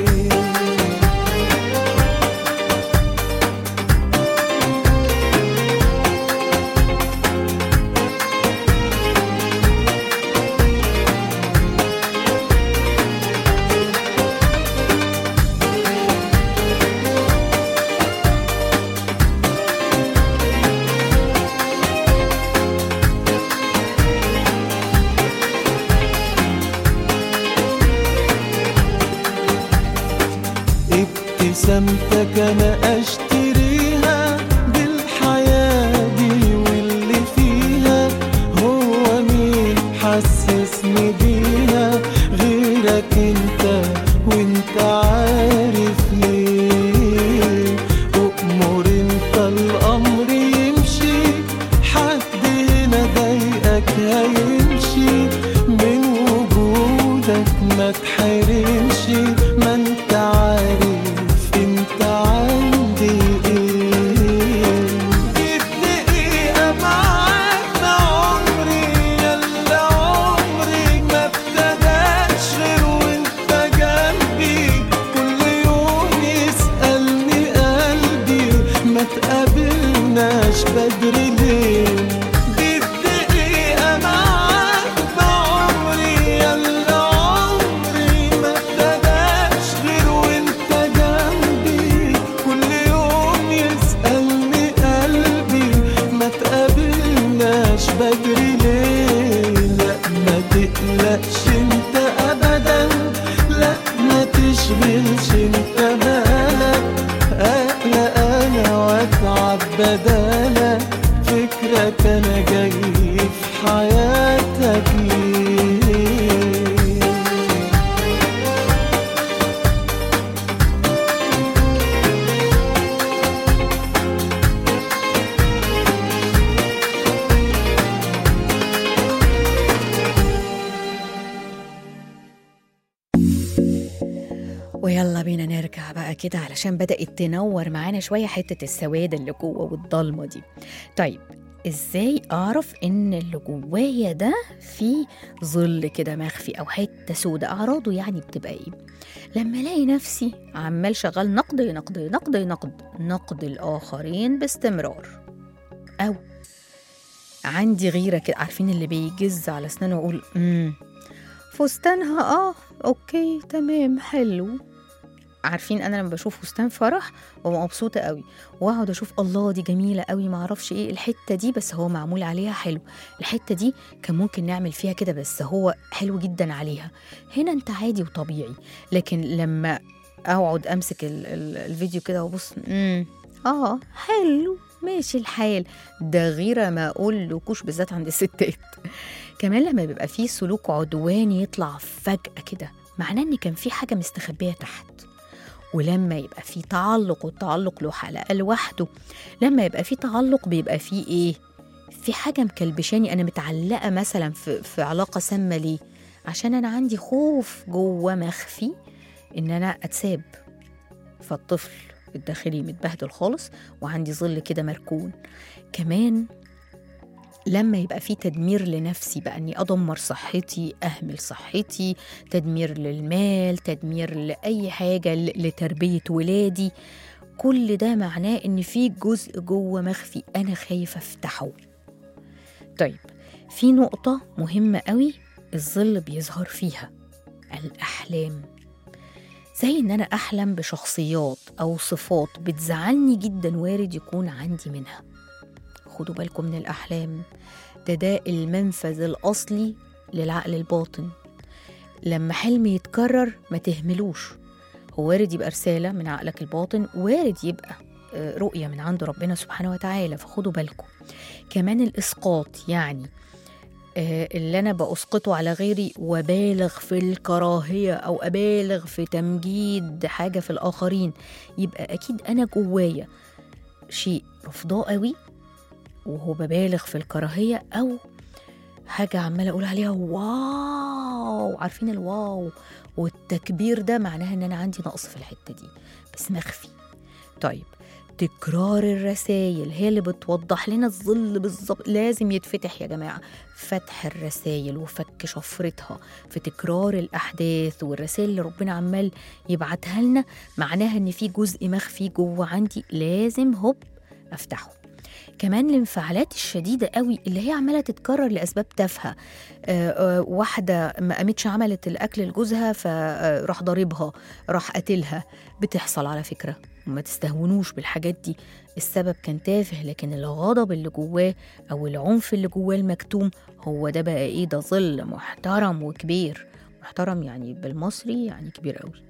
ابتسامتك انا اشتريها بالحياة دي واللي فيها هو مين حسسني بيها غيرك انت وانت عارف ليه أؤمر انت الامر يمشي حد هنا ضايقك هيمشي من وجودك ما تحرمش ما انت عارف انت عندي ايه دي الدقيقة معاك عمري يلا عمري ما ابتداش غير وانت جنبي كل يوم يسألني قلبي ما تقابلناش بدري ليه دي الدقيقة معاك بعمري يلا عمري ما ابتداش غير وانت جنبي كل يوم يسألني قلبي ما تقابلناش بدري ليه لا ما تقلقش انت ابدا لا ما تشغلش انت بالك اقلق انا واتعب بدالك فكرك انا جاي في حياتك ليه ويلا بينا نرجع بقى كده علشان بدأت تنور معانا شوية حتة السواد اللي جوه والضلمة دي طيب ازاي اعرف ان اللي جوايا ده فيه ظل كده مخفي او حته سودة اعراضه يعني بتبقى ايه لما الاقي نفسي عمال شغال نقد نقد نقد نقد نقد الاخرين باستمرار او عندي غيره كده عارفين اللي بيجز على اسنانه واقول امم فستانها اه اوكي تمام حلو عارفين انا لما بشوف فستان فرح ببقى مبسوطه قوي واقعد اشوف الله دي جميله قوي ما اعرفش ايه الحته دي بس هو معمول عليها حلو الحته دي كان ممكن نعمل فيها كده بس هو حلو جدا عليها هنا انت عادي وطبيعي لكن لما اقعد امسك ال ال الفيديو كده وابص امم اه حلو ماشي الحال ده غير ما اقول لكوش بالذات عند الستات كمان لما بيبقى فيه سلوك عدواني يطلع فجأة كده معناه ان كان في حاجة مستخبية تحت ولما يبقى في تعلق والتعلق له حلقة لوحده لما يبقى في تعلق بيبقى فيه ايه في حاجة مكلبشاني أنا متعلقة مثلا في, في علاقة سامة ليه عشان أنا عندي خوف جوه مخفي إن أنا أتساب فالطفل الداخلي متبهدل خالص وعندي ظل كده مركون كمان لما يبقى في تدمير لنفسي بقى اني ادمر صحتي اهمل صحتي تدمير للمال تدمير لاي حاجه ل- لتربيه ولادي كل ده معناه ان في جزء جوه مخفي انا خايفه افتحه طيب في نقطه مهمه قوي الظل بيظهر فيها الاحلام زي ان انا احلم بشخصيات او صفات بتزعلني جدا وارد يكون عندي منها خدوا بالكم من الأحلام ده ده المنفذ الأصلي للعقل الباطن لما حلم يتكرر ما تهملوش هو وارد يبقى رسالة من عقلك الباطن وارد يبقى آه، رؤية من عند ربنا سبحانه وتعالى فخدوا بالكم كمان الإسقاط يعني آه، اللي أنا بأسقطه على غيري وبالغ في الكراهية أو أبالغ في تمجيد حاجة في الآخرين يبقى أكيد أنا جوايا شيء رفضاه قوي وهو ببالغ في الكراهية أو حاجة عمالة أقول عليها واو عارفين الواو والتكبير ده معناها إن أنا عندي نقص في الحتة دي بس مخفي طيب تكرار الرسائل هي اللي بتوضح لنا الظل بالظبط لازم يتفتح يا جماعة فتح الرسائل وفك شفرتها في تكرار الأحداث والرسائل اللي ربنا عمال يبعتها لنا معناها إن في جزء مخفي جوه عندي لازم هوب أفتحه كمان الانفعالات الشديدة قوي اللي هي عمالة تتكرر لأسباب تافهة آه، آه، واحدة ما قامتش عملت الأكل لجوزها فراح ضاربها راح قتلها بتحصل على فكرة وما تستهونوش بالحاجات دي السبب كان تافه لكن الغضب اللي جواه أو العنف اللي جواه المكتوم هو ده بقى إيه ده ظل محترم وكبير محترم يعني بالمصري يعني كبير قوي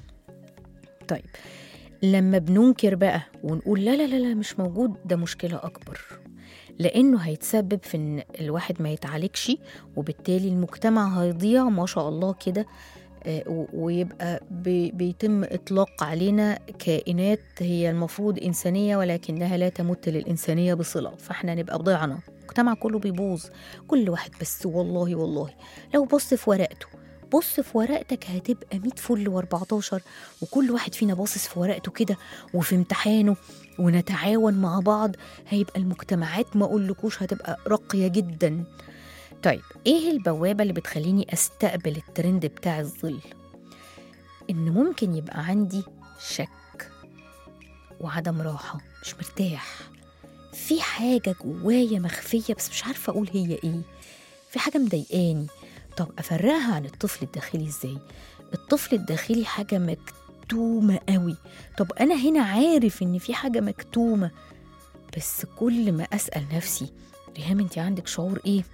طيب لما بننكر بقى ونقول لا لا لا لا مش موجود ده مشكلة أكبر لأنه هيتسبب في إن الواحد ما يتعالجش وبالتالي المجتمع هيضيع ما شاء الله كده آه، و- ويبقى بي- بيتم إطلاق علينا كائنات هي المفروض إنسانية ولكنها لا تمت للإنسانية بصلة فإحنا نبقى ضيعنا المجتمع كله بيبوظ كل واحد بس والله والله لو بص في ورقته بص في ورقتك هتبقى 100 فل و14 وكل واحد فينا باصص في ورقته كده وفي امتحانه ونتعاون مع بعض هيبقى المجتمعات ما اقولكوش هتبقى راقيه جدا طيب ايه البوابه اللي بتخليني استقبل الترند بتاع الظل ان ممكن يبقى عندي شك وعدم راحه مش مرتاح في حاجه جوايا مخفيه بس مش عارفه اقول هي ايه في حاجه مضايقاني طب افرقها عن الطفل الداخلي ازاي الطفل الداخلي حاجه مكتومه قوي طب انا هنا عارف ان في حاجه مكتومه بس كل ما اسال نفسي ريهام انت عندك شعور ايه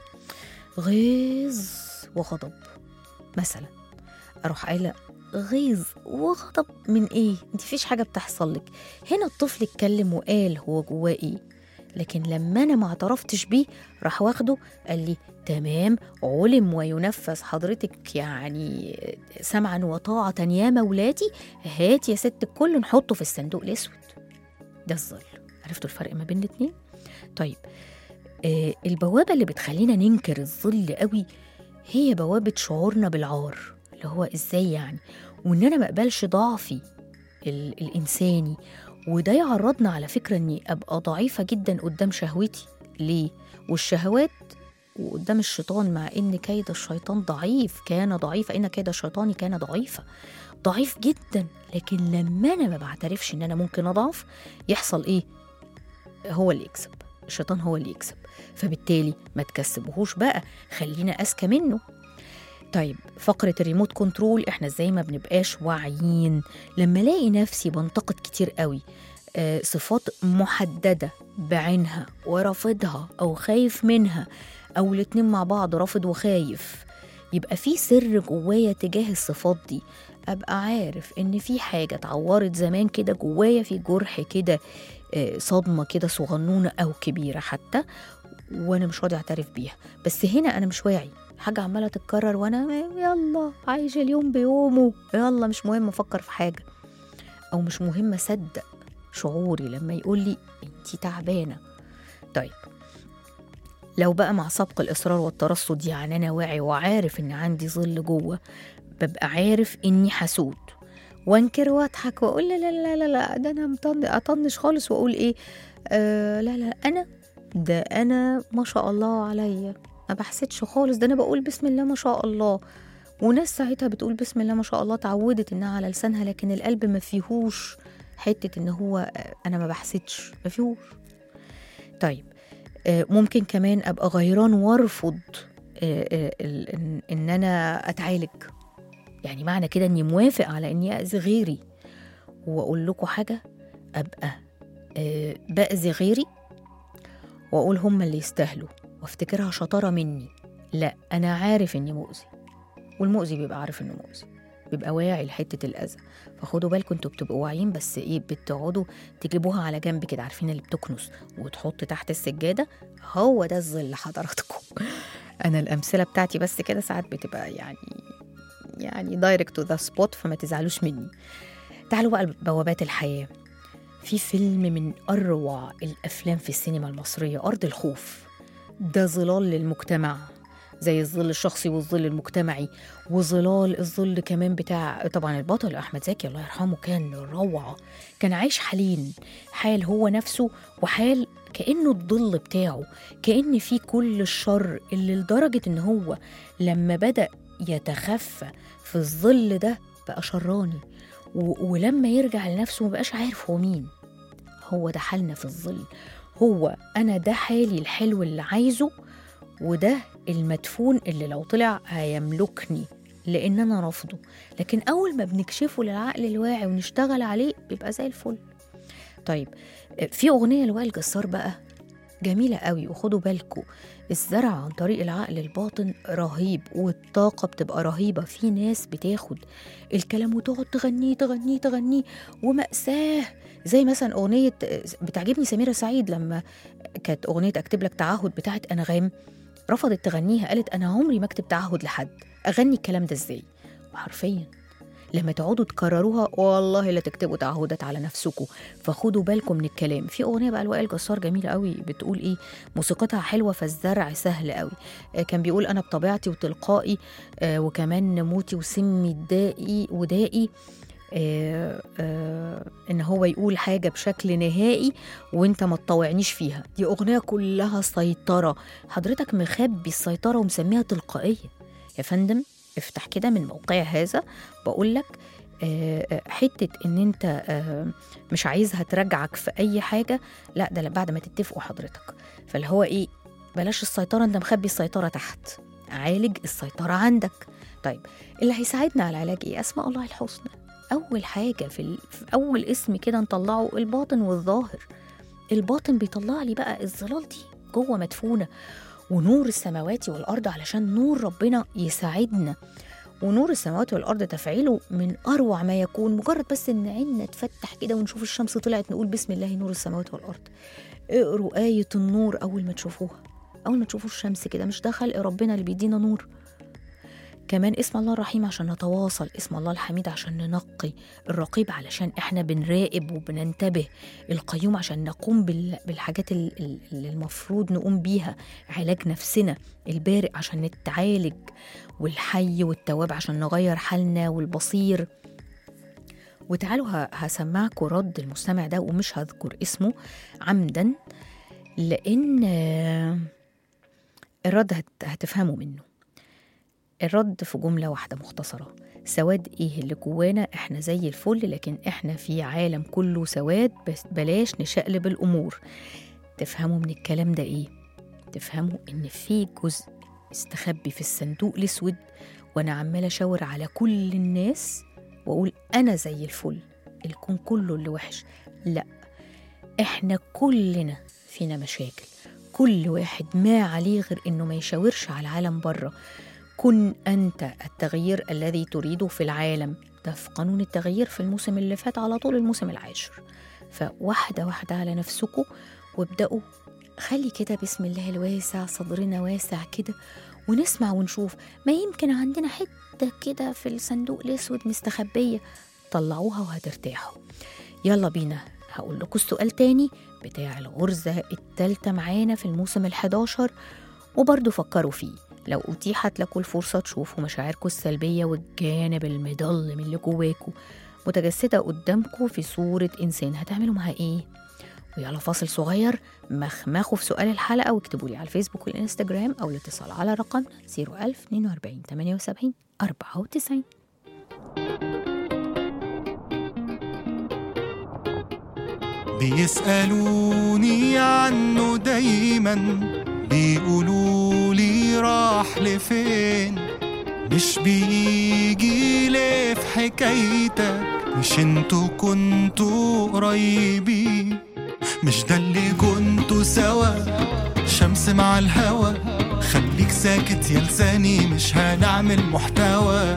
غيظ وغضب مثلا اروح قايله غيظ وغضب من ايه انت فيش حاجه بتحصل لك هنا الطفل اتكلم وقال هو جواه ايه لكن لما انا ما اعترفتش بيه راح واخده قال لي تمام علم وينفذ حضرتك يعني سمعا وطاعة يا مولاتي هات يا ست الكل نحطه في الصندوق الأسود ده الظل عرفتوا الفرق ما بين الاتنين؟ طيب آه البوابة اللي بتخلينا ننكر الظل قوي هي بوابة شعورنا بالعار اللي هو ازاي يعني وان انا مقبلش ضعفي ال- الانساني وده يعرضنا على فكرة اني ابقى ضعيفة جدا قدام شهوتي ليه؟ والشهوات وقدام الشيطان مع ان كيد الشيطان ضعيف كان ضعيف ان كيد الشيطان كان ضعيفا ضعيف جدا لكن لما انا ما بعترفش ان انا ممكن اضعف يحصل ايه هو اللي يكسب الشيطان هو اللي يكسب فبالتالي ما تكسبهوش بقى خلينا اذكى منه طيب فقرة الريموت كنترول احنا ازاي ما بنبقاش واعيين لما الاقي نفسي بنتقد كتير قوي آه، صفات محددة بعينها ورافضها أو خايف منها أو الاتنين مع بعض رافض وخايف يبقى في سر جوايا تجاه الصفات دي أبقى عارف إن في حاجة اتعورت زمان كده جوايا في جرح كده آه، صدمة كده صغنونة أو كبيرة حتى وأنا مش راضي أعترف بيها بس هنا أنا مش واعي حاجة عمالة تتكرر وأنا يلا عايش اليوم بيومه يلا مش مهم أفكر في حاجة أو مش مهم أصدق شعوري لما يقول لي انتي تعبانه طيب لو بقى مع سبق الاصرار والترصد يعني انا واعي وعارف ان عندي ظل جوه ببقى عارف اني حسود وانكر واضحك واقول لا لا لا لا لا ده انا مطن- اطنش خالص واقول ايه آه لا لا انا ده انا ما شاء الله عليا ما بحسدش خالص ده انا بقول بسم الله ما شاء الله وناس ساعتها بتقول بسم الله ما شاء الله اتعودت انها على لسانها لكن القلب ما فيهوش حته ان هو آه، انا ما بحسدش ما فيهوش طيب آه، ممكن كمان ابقى غيران وارفض آه، آه، ال- إن- ان انا اتعالج يعني معنى كده اني موافق على اني اذي غيري واقول لكم حاجه ابقى آه، باذي غيري واقول هم اللي يستاهلوا وافتكرها شطاره مني لا انا عارف اني مؤذي والمؤذي بيبقى عارف انه مؤذي بيبقى واعي لحته الاذى فخدوا بالكم انتوا بتبقوا واعيين بس ايه بتقعدوا تجيبوها على جنب كده عارفين اللي بتكنس وتحط تحت السجاده هو ده الظل حضراتكم انا الامثله بتاعتي بس كده ساعات بتبقى يعني يعني دايركت تو ذا سبوت فما تزعلوش مني تعالوا بقى لبوابات الحياه في فيلم من اروع الافلام في السينما المصريه ارض الخوف ده ظلال للمجتمع زي الظل الشخصي والظل المجتمعي وظلال الظل كمان بتاع طبعا البطل احمد زكي الله يرحمه كان روعه كان عايش حالين حال هو نفسه وحال كانه الظل بتاعه كان في كل الشر اللي لدرجه ان هو لما بدا يتخفى في الظل ده بقى شراني و- ولما يرجع لنفسه مبقاش عارف هو مين هو ده حالنا في الظل هو انا ده حالي الحلو اللي عايزه وده المدفون اللي لو طلع هيملكني لان انا رافضه لكن اول ما بنكشفه للعقل الواعي ونشتغل عليه بيبقى زي الفل طيب في اغنيه لوائل جسار بقى جميله قوي وخدوا بالكم الزرع عن طريق العقل الباطن رهيب والطاقه بتبقى رهيبه في ناس بتاخد الكلام وتقعد تغنيه تغنيه تغنيه ومأساة زي مثلا أغنية بتعجبني سميرة سعيد لما كانت أغنية أكتب لك تعهد بتاعت أنغام رفضت تغنيها قالت أنا عمري ما أكتب تعهد لحد أغني الكلام ده إزاي وحرفيا لما تقعدوا تكرروها والله لا تكتبوا تعهدات على نفسكم فخدوا بالكم من الكلام في اغنيه بقى لوائل جسار جميله قوي بتقول ايه موسيقتها حلوه فالزرع سهل قوي آه، كان بيقول انا بطبيعتي وتلقائي آه، وكمان موتي وسمي الدائي ودائي آه آه ان هو يقول حاجه بشكل نهائي وانت ما تطوعنيش فيها دي اغنيه كلها سيطره حضرتك مخبي السيطره ومسميها تلقائيه يا فندم افتح كده من موقع هذا بقول لك آه، آه، حته ان انت آه، مش عايزها ترجعك في اي حاجه لا ده بعد ما تتفقوا حضرتك فاللي هو ايه بلاش السيطره انت مخبي السيطره تحت عالج السيطره عندك طيب اللي هيساعدنا على العلاج ايه اسماء الله الحسنى اول حاجه في, ال... في اول اسم كده نطلعه الباطن والظاهر الباطن بيطلع لي بقى الظلال دي جوه مدفونه ونور السماوات والارض علشان نور ربنا يساعدنا ونور السماوات والارض تفعيله من اروع ما يكون مجرد بس ان عيننا تفتح كده ونشوف الشمس طلعت نقول بسم الله نور السماوات والارض اقروا آية النور أول ما تشوفوها أول ما تشوفوا الشمس كده مش ده خلق ربنا اللي بيدينا نور كمان اسم الله الرحيم عشان نتواصل اسم الله الحميد عشان ننقي الرقيب علشان احنا بنراقب وبننتبه القيوم عشان نقوم بال- بالحاجات ال- ال- اللي المفروض نقوم بيها علاج نفسنا البارئ عشان نتعالج والحي والتواب عشان نغير حالنا والبصير وتعالوا ه- هسمعكم رد المستمع ده ومش هذكر اسمه عمدا لأن آه، الرد هت- هتفهموا منه الرد في جملة واحدة مختصرة سواد ايه اللي جوانا احنا زي الفل لكن احنا في عالم كله سواد بس بلاش نشقلب الامور تفهموا من الكلام ده ايه تفهموا ان في جزء استخبي في الصندوق الاسود وانا عماله اشاور على كل الناس واقول انا زي الفل الكون كله اللي وحش لا احنا كلنا فينا مشاكل كل واحد ما عليه غير انه ما يشاورش على العالم بره كن انت التغيير الذي تريده في العالم ده في قانون التغيير في الموسم اللي فات على طول الموسم العاشر فواحدة واحدة على نفسكم وابدأوا خلي كده بسم الله الواسع صدرنا واسع كده ونسمع ونشوف ما يمكن عندنا حتة كده في الصندوق الأسود مستخبية طلعوها وهترتاحوا يلا بينا هقول لكم السؤال تاني بتاع الغرزة التالتة معانا في الموسم الحداشر وبرضه فكروا فيه لو أتيحت لكم الفرصة تشوفوا مشاعركم السلبية والجانب المضلم اللي جواكم متجسدة قدامكم في صورة إنسان هتعملوا معاه إيه؟ ويلا فاصل صغير مخمخوا في سؤال الحلقة واكتبوا لي على الفيسبوك والإنستجرام أو الاتصال على رقم 01042 78 94 بيسألوني عنه دايما بيقولوا لي راح لفين مش بيجي ليه في حكايتك مش انتوا كنتوا قريبين مش ده اللي كنتوا سوا شمس مع الهوا خليك ساكت يا لساني مش هنعمل محتوى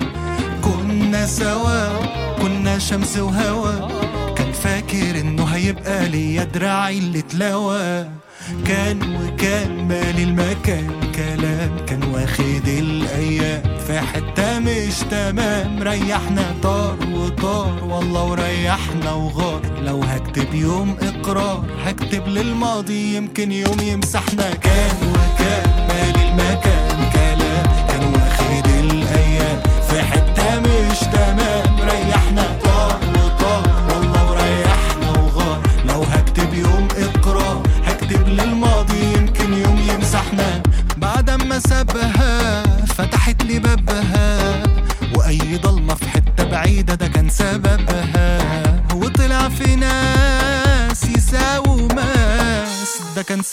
كنا سوا كنا شمس وهوا كان فاكر انه هيبقى ليا دراعي اللي اتلوى كان وكان مالي المكان كلام كان واخد الايام في حته مش تمام ريحنا طار وطار والله وريحنا وغار لو هكتب يوم اقرار هكتب للماضي يمكن يوم يمسحنا كان وكان مالي المكان كلام كان واخد الايام في حته مش تمام ريحنا طار وطار والله وريحنا وغار لو هكتب يوم اقرار هكتب للماضي يمكن يوم يمسحنا بعد ما سابها فتحت لي بابها واي ضلمه في حته بعيده ده كان سببها وطلع في ناس يساووا ماس ده كان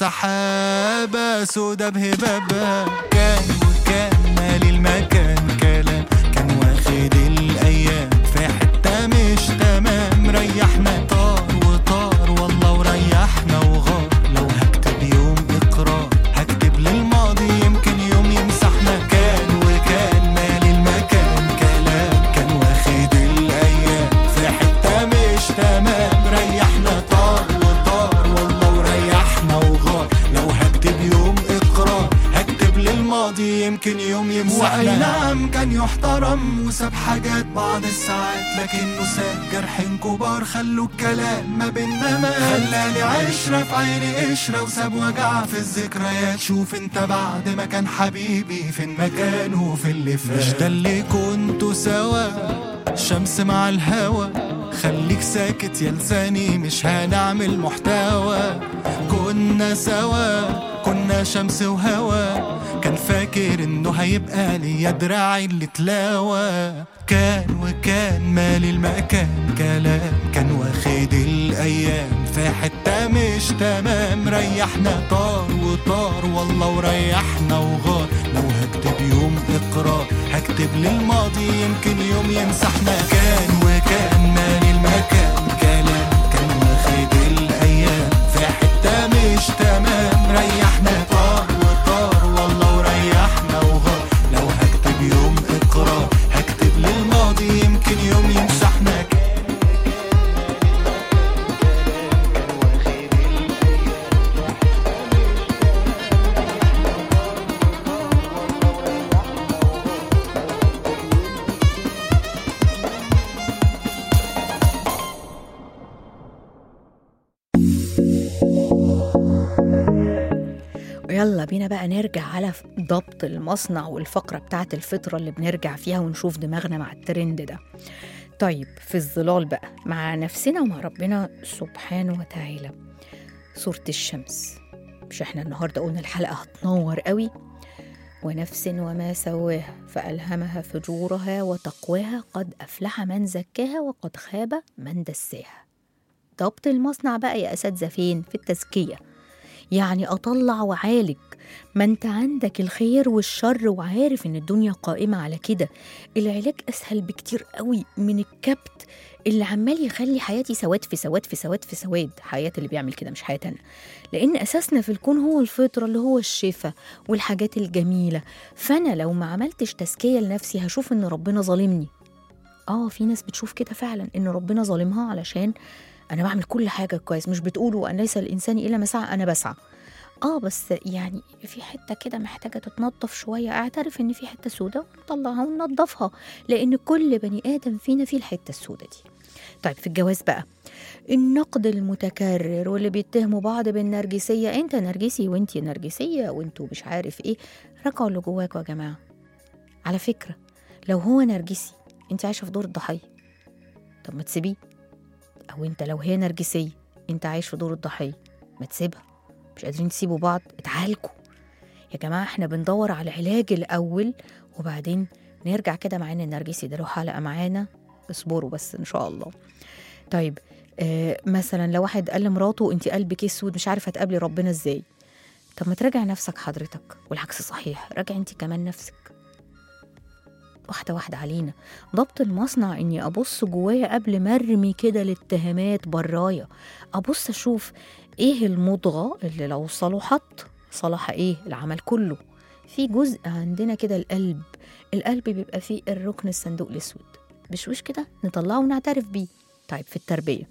سحابه سودا بهبابها كان وكان مالي المكان كلام كان واخد الايام في حته مش تمام ريحنا طار وطار والله وريحنا وغار لو هكتب يوم اقرار هكتب للماضي يمكن يوم يمسحنا كان وكان مالي المكان كلام كان واخد الايام في حته مش تمام ريحنا طار وطار والله وريحنا وغار لو هكتب يوم اقرار هكتب للماضي يمكن يوم يمسحنا واي نعم كان يحترم وساب حاجات بعض الساعات لكنه ساب جرحين كبار خلوا الكلام ما بينا ما خلاني عشرة في عيني قشرة وساب وجع في الذكريات شوف انت بعد ما كان حبيبي فين مكانه في اللي فات مش ده اللي كنتوا سوا شمس مع الهوا خليك ساكت يا لساني مش هنعمل محتوى كنا سوا كنا شمس وهوا كان فاكر انه هيبقى ليا دراعي اللي تلاوى كان وكان مالي المكان كلام كان واخد الايام في حته مش تمام ريحنا طار وطار والله وريحنا وغار لو هكتب يوم اقرار هكتب للماضي يمكن يوم يمسحنا كان وكان مالي المكان كلام كان واخد الايام في حته مش تمام ريحنا طار وطار والله وريحنا وغار لو هكتب يوم اقرار هكتب للماضي يمكن يوم يمسحنا ويلا بينا بقى نرجع على ضبط المصنع والفقرة بتاعت الفطرة اللي بنرجع فيها ونشوف دماغنا مع الترند ده طيب في الظلال بقى مع نفسنا ومع ربنا سبحانه وتعالى سورة الشمس مش احنا النهاردة قلنا الحلقة هتنور قوي ونفس وما سواها فألهمها فجورها وتقواها قد أفلح من زكاها وقد خاب من دساها ضبط المصنع بقى يا أساتذة فين في التزكية يعني أطلع وأعالج ما انت عندك الخير والشر وعارف ان الدنيا قائمة على كده العلاج اسهل بكتير قوي من الكبت اللي عمال يخلي حياتي سواد في سواد في سواد في سواد حياة اللي بيعمل كده مش حياتنا لان اساسنا في الكون هو الفطرة اللي هو الشفاء والحاجات الجميلة فانا لو ما عملتش تزكية لنفسي هشوف ان ربنا ظالمني اه في ناس بتشوف كده فعلا ان ربنا ظالمها علشان انا بعمل كل حاجه كويس مش بتقولوا ان ليس الانسان الا ما سعى انا بسعى اه بس يعني في حته كده محتاجه تتنظف شويه اعترف ان في حته سودة ونطلعها وننضفها لان كل بني ادم فينا فيه الحته السودة دي طيب في الجواز بقى النقد المتكرر واللي بيتهموا بعض بالنرجسيه انت نرجسي وانت نرجسيه وانتوا مش عارف ايه رجعوا اللي جواكوا يا جماعه على فكره لو هو نرجسي انت عايشه في دور الضحيه طب ما تسيبيه او انت لو هي نرجسيه انت عايش في دور الضحيه ما تسيبها مش قادرين تسيبوا بعض اتعالجوا يا جماعه احنا بندور على العلاج الاول وبعدين نرجع كده مع ان النرجسي ده له حلقه معانا اصبروا بس ان شاء الله طيب آه مثلا لو واحد قال لمراته انت قلبك اسود مش عارفه تقابلي ربنا ازاي طب ما تراجع نفسك حضرتك والعكس صحيح راجع انت كمان نفسك واحدة واحدة علينا ضبط المصنع اني ابص جوايا قبل ما ارمي كده الاتهامات برايا ابص اشوف ايه المضغة اللي لو صلحت صلح ايه العمل كله في جزء عندنا كده القلب القلب بيبقى فيه الركن الصندوق الاسود بشوش كده نطلعه ونعترف بيه طيب في التربية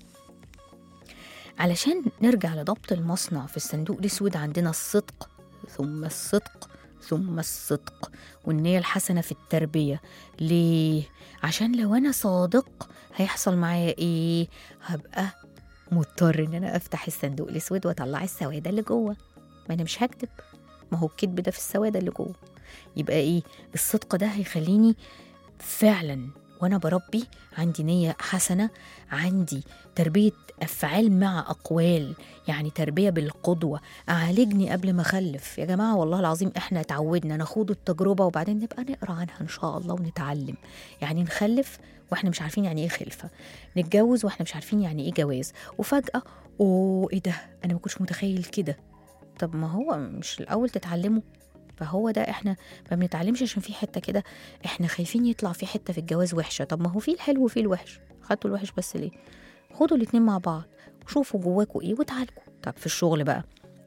علشان نرجع لضبط المصنع في الصندوق الاسود عندنا الصدق ثم الصدق ثم الصدق والنية الحسنة في التربية ليه؟ عشان لو أنا صادق هيحصل معايا إيه؟ هبقى مضطر إن أنا أفتح الصندوق الأسود وأطلع السوادة اللي جوه ما أنا مش هكدب ما هو الكدب ده في السوادة اللي جوه يبقى إيه؟ الصدق ده هيخليني فعلا وأنا بربي عندي نية حسنة عندي تربية أفعال مع أقوال يعني تربية بالقدوة أعالجني قبل ما أخلف يا جماعة والله العظيم إحنا اتعودنا نخوض التجربة وبعدين نبقى نقرأ عنها إن شاء الله ونتعلم يعني نخلف وإحنا مش عارفين يعني إيه خلفة نتجوز وإحنا مش عارفين يعني إيه جواز وفجأة أوه إيه ده أنا ما كنتش متخيل كده طب ما هو مش الأول تتعلموا فهو ده احنا ما بنتعلمش عشان في حته كده احنا خايفين يطلع في حته في الجواز وحشه طب ما هو في الحلو وفي الوحش خدتوا الوحش بس ليه خدوا الاتنين مع بعض وشوفوا جواكوا ايه وتعالجوا طب في الشغل بقى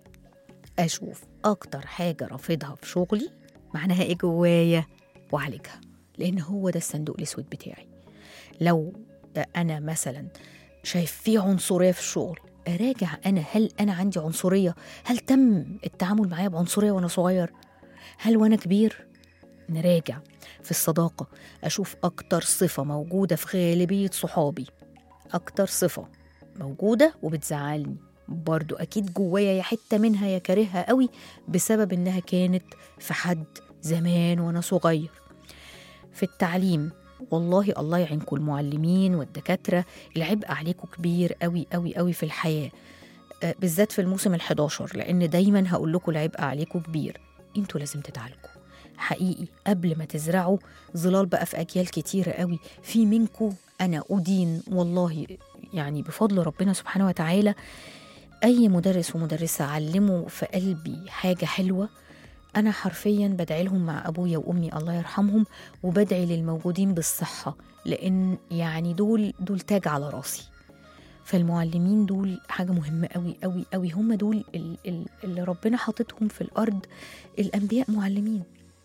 اشوف اكتر حاجه رافضها في شغلي معناها ايه جوايا واعالجها لان هو ده الصندوق الاسود بتاعي لو انا مثلا شايف في عنصريه في الشغل اراجع انا هل انا عندي عنصريه هل تم التعامل معايا بعنصريه وانا صغير هل وانا كبير نراجع في الصداقه اشوف اكتر صفه موجوده في غالبيه صحابي اكتر صفه موجوده وبتزعلني برضو اكيد جوايا يا حته منها يا كارهها قوي بسبب انها كانت في حد زمان وانا صغير في التعليم والله الله يعينكم المعلمين والدكاترة العبء عليكم كبير قوي قوي قوي في الحياة آه، بالذات في الموسم ال11 لأن دايما هقول لكم العبء عليكم كبير انتوا لازم تتعالجوا حقيقي قبل ما تزرعوا ظلال بقى في أجيال كتيرة قوي في منكم أنا أدين والله يعني بفضل ربنا سبحانه وتعالى أي مدرس ومدرسة علموا في قلبي حاجة حلوة أنا حرفيا بدعي لهم مع أبويا وأمي الله يرحمهم وبدعي للموجودين بالصحة لأن يعني دول دول تاج على راسي فالمعلمين دول حاجة مهمة قوي قوي قوي هم دول ال- ال- اللي ربنا حاططهم في الأرض الأنبياء معلمين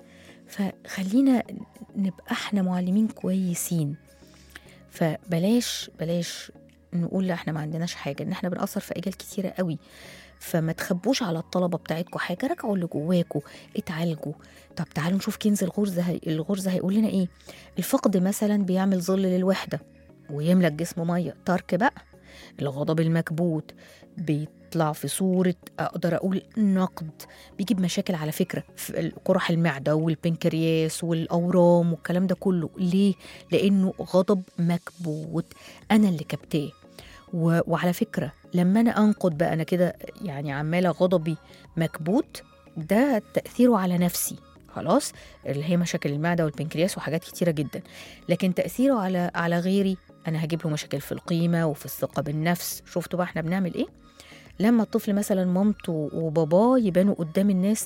فخلينا نبقى احنا معلمين كويسين فبلاش بلاش نقول لا احنا ما عندناش حاجة ان احنا بنأثر في أجيال كتيرة قوي فما تخبوش على الطلبة بتاعتكم حاجة راجعوا اللي جواكوا اتعالجوا طب تعالوا نشوف كنز الغرزة هي... الغرزة هيقول لنا ايه الفقد مثلا بيعمل ظل للوحدة ويملى الجسم مية ترك بقى الغضب المكبوت بيطلع في صورة أقدر أقول نقد بيجيب مشاكل على فكرة في قرح المعدة والبنكرياس والأورام والكلام ده كله ليه؟ لأنه غضب مكبوت أنا اللي كبتاه و... وعلى فكرة لما أنا أنقد بقى أنا كده يعني عمالة غضبي مكبوت ده تأثيره على نفسي خلاص اللي هي مشاكل المعدة والبنكرياس وحاجات كتيرة جدا لكن تأثيره على على غيري أنا هجيب له مشاكل في القيمة وفي الثقة بالنفس شفتوا بقى احنا بنعمل إيه؟ لما الطفل مثلا مامته وباباه يبانوا قدام الناس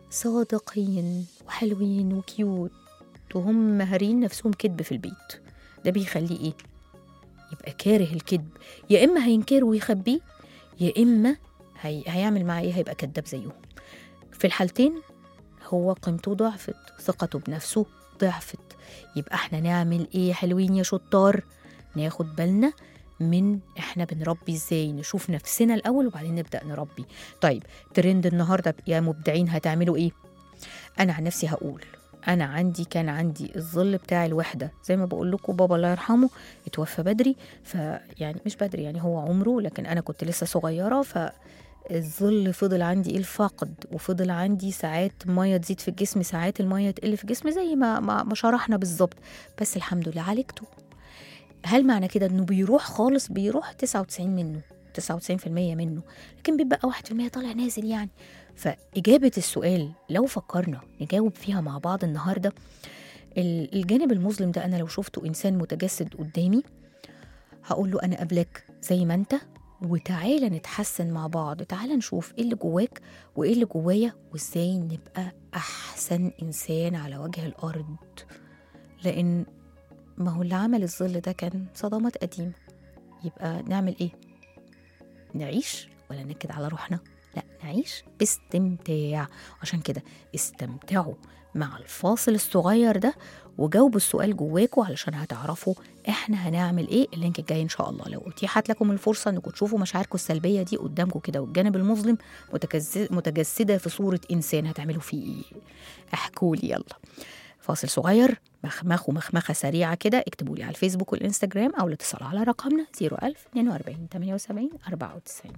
صادقين وحلوين وكيوت وهم مهارين نفسهم كذب في البيت ده بيخليه ايه يبقى كاره الكذب يا اما هينكره ويخبيه يا اما هي... هيعمل معاه ايه هيبقى كذاب زيهم في الحالتين هو قيمته ضعفت ثقته بنفسه ضعفت يبقى احنا نعمل ايه يا حلوين يا شطار ناخد بالنا من احنا بنربي ازاي نشوف نفسنا الاول وبعدين نبدا نربي طيب ترند النهارده يا مبدعين هتعملوا ايه انا عن نفسي هقول انا عندي كان عندي الظل بتاع الوحده زي ما بقول لكم بابا الله يرحمه اتوفى بدري فيعني مش بدري يعني هو عمره لكن انا كنت لسه صغيره ف الظل فضل عندي الفقد وفضل عندي ساعات ميه تزيد في الجسم ساعات الميه تقل في الجسم زي ما ما, ما شرحنا بالظبط بس الحمد لله عالجته هل معنى كده انه بيروح خالص بيروح 99 منه 99% منه لكن بيبقى 1% طالع نازل يعني فإجابة السؤال لو فكرنا نجاوب فيها مع بعض النهاردة ال- الجانب المظلم ده أنا لو شفته إنسان متجسد قدامي هقول له أنا قبلك زي ما أنت وتعالى نتحسن مع بعض تعالى نشوف ايه اللي جواك وايه اللي جوايا وازاي نبقى احسن انسان على وجه الارض لان ما هو اللي عمل الظل ده كان صدمات قديمه يبقى نعمل ايه نعيش ولا نكد على روحنا لا نعيش باستمتاع عشان كده استمتعوا مع الفاصل الصغير ده وجاوبوا السؤال جواكوا علشان هتعرفوا احنا هنعمل ايه اللينك الجاي ان شاء الله لو اتيحت لكم الفرصه انكم تشوفوا مشاعركم السلبيه دي قدامكم كده والجانب المظلم متجز- متجسده في صوره انسان هتعملوا فيه ايه احكوا لي يلا فاصل صغير مخمخ ومخمخه سريعه كده اكتبوا لي على الفيسبوك والانستجرام او الاتصال على رقمنا 01000 42 78 94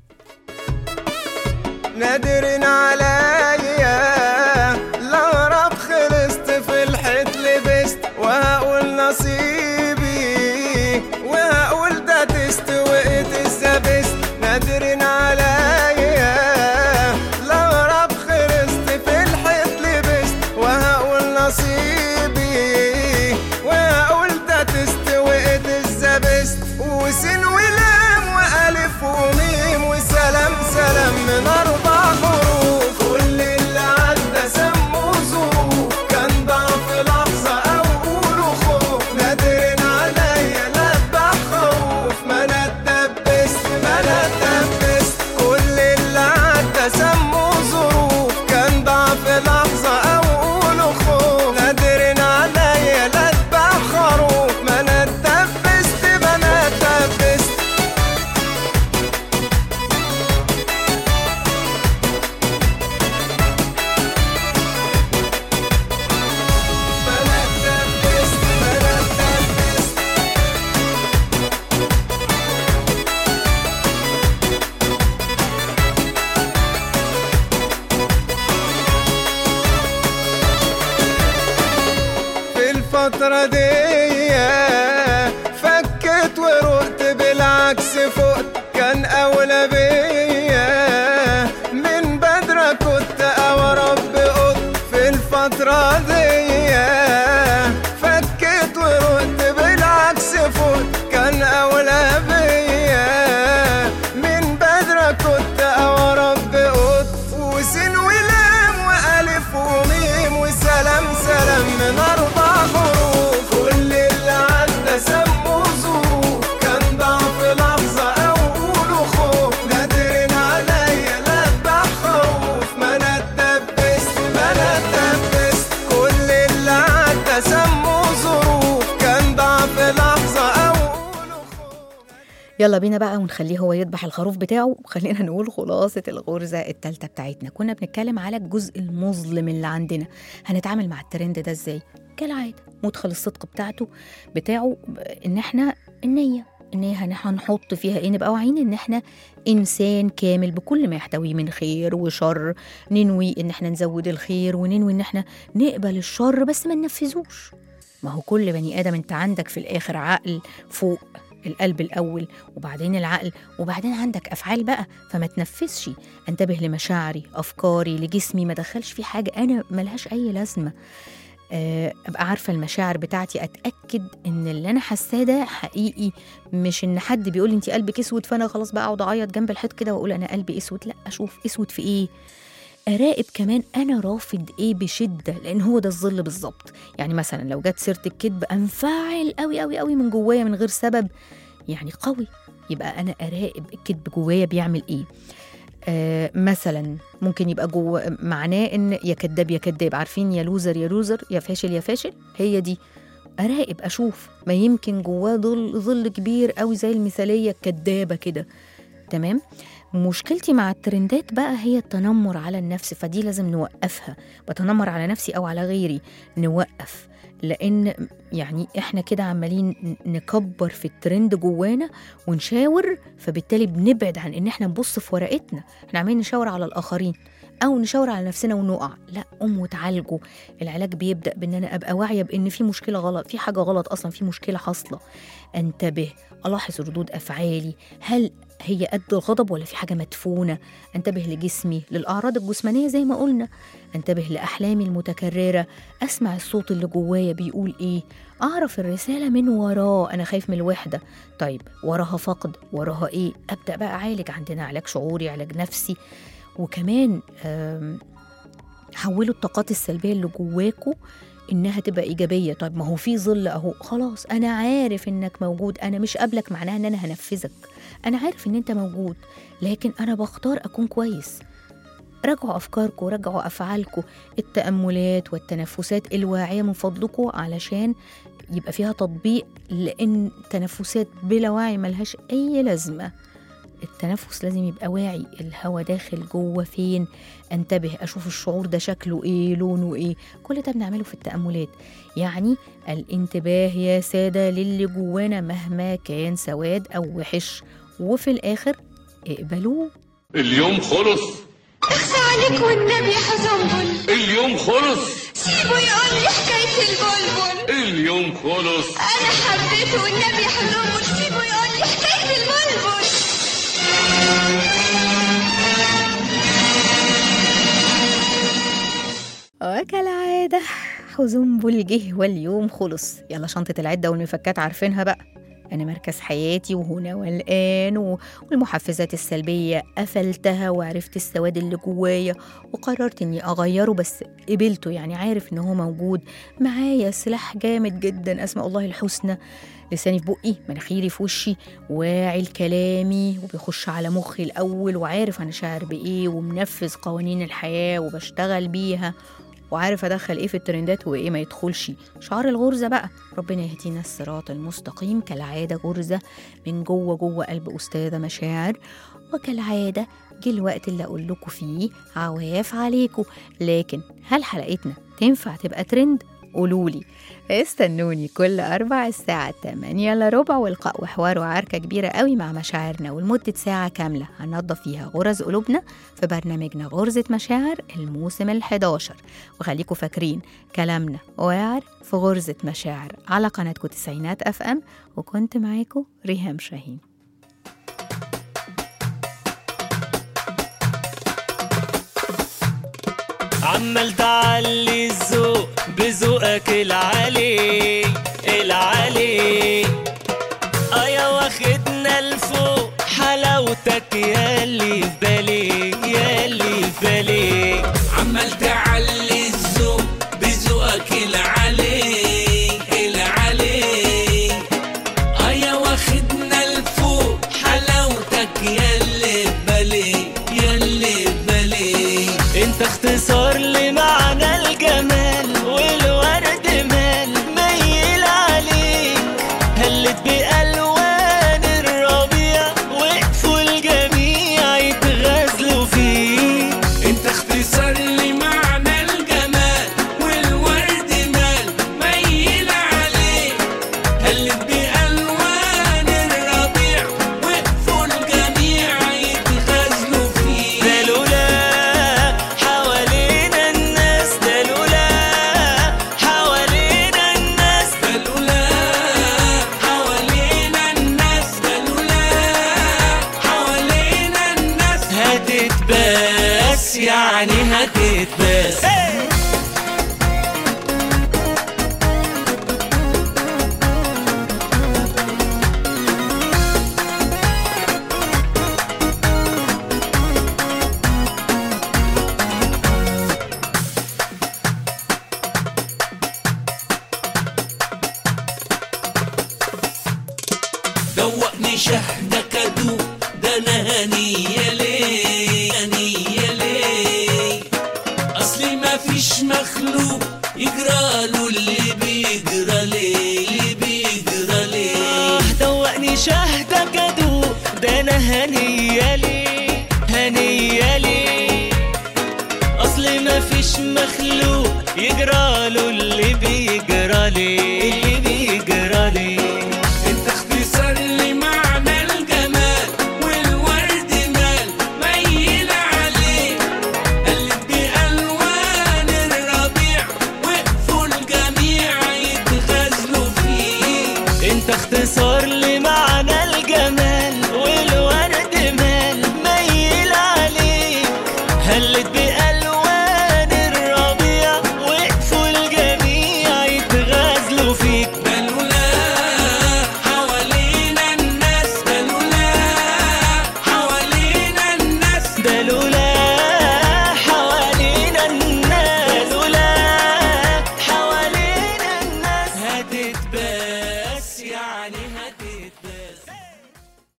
نادر عليا لو رب خلصت في الحيط لبست وهقول نصيبي وهقول ده تستوقت الزبست نادر عليا لو رب خلصت في الحيط لبست وهقول نصيبي وهقول ده تستوقت الزبست وسين ولام والف وميم وسلام سلام من اربع حروف كل اللي عدى سموه ظروف كان ضعف لحظه او قولوا خوف نادر عليا لبح خوف ما انا اتدبست ما انا اتدبست كل اللي عدى سموه ظروف كان ضعف لحظه او قولوا خوف نادر عليا لبح خروف ما انا اتدبست ما انا اتدبست ما انا اتدبست ما انا اتدبست في الفترة دي فكت ورقت بالعكس فقت كان أولى بيا من بدرة كنت أورب قط في الفترة دي فكت ورقت بالعكس فقت كان أولى بيا من بدرة كنت أورب قط وسين ولام وألف وميم وسلام سلام من أربع حروف كل اللي عدى سموه ظروف كان ضعف لحظة أو قولوا خوف نادر عليا لبح خوف ما أنا اتدبست ما أنا اتدبست كل اللي عدى سموه ظروف كان ضعف لحظة أو قولوا خوف يلا بينا بقى ونخليه هو يذبح الخروف بتاعه وخلينا نقول خلاصة الغرزة التالتة بتاعتنا كنا بنتكلم على الجزء المظلم اللي عندنا هنتعامل مع الترند ده ازاي كالعادة مدخل الصدق بتاعته بتاعه ان احنا النية النية هن- هنحط فيها ايه نبقى واعيين ان احنا انسان كامل بكل ما يحتويه من خير وشر ننوي ان احنا نزود الخير وننوي ان احنا نقبل الشر بس ما ننفذوش ما هو كل بني ادم انت عندك في الاخر عقل فوق القلب الأول وبعدين العقل وبعدين عندك أفعال بقى فما تنفذش انتبه لمشاعري أفكاري لجسمي ما دخلش فيه حاجة أنا ملهاش أي لازمة آه، أبقى عارفة المشاعر بتاعتي أتأكد إن اللي أنا حاساه ده حقيقي مش إن حد بيقول لي أنت قلبك أسود فأنا خلاص بقى أقعد أعيط جنب الحيط كده وأقول أنا قلبي أسود لا أشوف أسود في إيه اراقب كمان انا رافض ايه بشده لان هو ده الظل بالظبط يعني مثلا لو جت سيره الكذب انفعل قوي قوي قوي من جوايا من غير سبب يعني قوي يبقى انا اراقب الكذب جوايا بيعمل ايه آه مثلا ممكن يبقى جوه معناه ان يا كذاب يا كذاب عارفين يا لوزر يا لوزر يا فاشل يا فاشل هي دي اراقب اشوف ما يمكن جواه ظل ظل كبير قوي زي المثاليه الكدابه كده تمام مشكلتي مع الترندات بقى هي التنمر على النفس فدي لازم نوقفها بتنمر على نفسي او على غيري نوقف لان يعني احنا كده عمالين نكبر في الترند جوانا ونشاور فبالتالي بنبعد عن ان احنا نبص في ورقتنا احنا عمالين نشاور على الاخرين او نشاور على نفسنا ونقع لا قوموا وتعالجوا العلاج بيبدا بان انا ابقى واعيه بان في مشكله غلط في حاجه غلط اصلا في مشكله حاصله انتبه الاحظ ردود افعالي هل هي قد الغضب ولا في حاجه مدفونه انتبه لجسمي للاعراض الجسمانيه زي ما قلنا انتبه لاحلامي المتكرره اسمع الصوت اللي جوايا بيقول ايه اعرف الرساله من وراه انا خايف من الوحده طيب وراها فقد وراها ايه ابدا بقى اعالج عندنا علاج شعوري علاج نفسي وكمان آم، حولوا الطاقات السلبيه اللي جواكوا انها تبقى ايجابيه طيب ما هو في ظل اهو خلاص انا عارف انك موجود انا مش قابلك معناها ان انا هنفذك انا عارف ان انت موجود لكن انا بختار اكون كويس راجعوا افكاركم راجعوا افعالكم التاملات والتنفسات الواعيه من فضلكم علشان يبقى فيها تطبيق لان تنفسات بلا وعي ملهاش اي لازمه التنفس لازم يبقى واعي الهوا داخل جوه فين انتبه اشوف الشعور ده شكله ايه لونه ايه كل ده بنعمله في التاملات يعني الانتباه يا ساده للي جوانا مهما كان سواد او وحش وفي الاخر اقبلوه اليوم خلص اخفى عليك والنبي يا حزنبل اليوم خلص سيبه يقول لي حكاية البلبل اليوم خلص أنا حبيته والنبي يا حزنبل سيبه يقول لي حكاية البلبل وكالعادة حزنبل جه واليوم خلص يلا شنطة العدة والمفكات عارفينها بقى أنا مركز حياتي وهنا والآن و- والمحفزات السلبية قفلتها وعرفت السواد اللي جوايا وقررت إني أغيره بس قبلته يعني عارف إن هو موجود معايا سلاح جامد جدا أسماء الله الحسنى لساني في بقي مناخيري في وشي واعي لكلامي وبيخش على مخي الأول وعارف أنا شاعر بإيه ومنفذ قوانين الحياة وبشتغل بيها وعارف ادخل ايه في الترندات وايه ما يدخلش شعار الغرزه بقى ربنا يهدينا الصراط المستقيم كالعاده غرزه من جوه جوه قلب استاذه مشاعر وكالعاده جه الوقت اللي اقول لكم فيه عواف عليكم لكن هل حلقتنا تنفع تبقى ترند قولولي استنوني كل أربع الساعة 8 إلا ربع ولقاء وحوار وعركة كبيرة قوي مع مشاعرنا ولمدة ساعة كاملة هننضف فيها غرز قلوبنا في برنامجنا غرزة مشاعر الموسم الحداشر وخليكم فاكرين كلامنا واعر في غرزة مشاعر على قناتكم تسعينات أف أم وكنت معاكم ريهام شاهين عمال تعلي الذوق بذوقك العالي العالي ايا واخدنا لفوق حلاوتك ياللي في بالي ياللي في بالي عمال تعلي الذوق بذوقك العلي العلي ايا واخدنا لفوق حلاوتك ياللي ببالي ياللي ببالي انت اختصار لمعنى الجمال والورد مال ميل عليك هلت بألوان الربيع وقفوا الجميع يتغزلوا فيك انت اختصار لمعنى الجمال والورد مال ميل عليه هلت بألوان الربيع وقفوا الجميع يتغزلوا فيه ده لولا حوالينا الناس ده لولا حوالينا الناس بلولا حوالينا الناس بلولا حوالينا الناس هتتباس يعني هتتباس شهدك ادوق ده انا هنية ليه هنية ليه اصلي ما فيش مخلوق يجراله اللي بيجرى ليه اللي بيجرى ليه دوقني شهدك ادوق ده انا هنية ليه هنية ليه اصلي ما فيش مخلوق يجراله اللي بيجرى ليه اللي بيجرى ليه انت اختصار لمعنى الجمال والورد مال ميل عليه قلت بألوان الربيع وقفوا الجميع يتغزلوا فيه انت اختصار لمعنى الجمال والورد مال ميل عليك هلت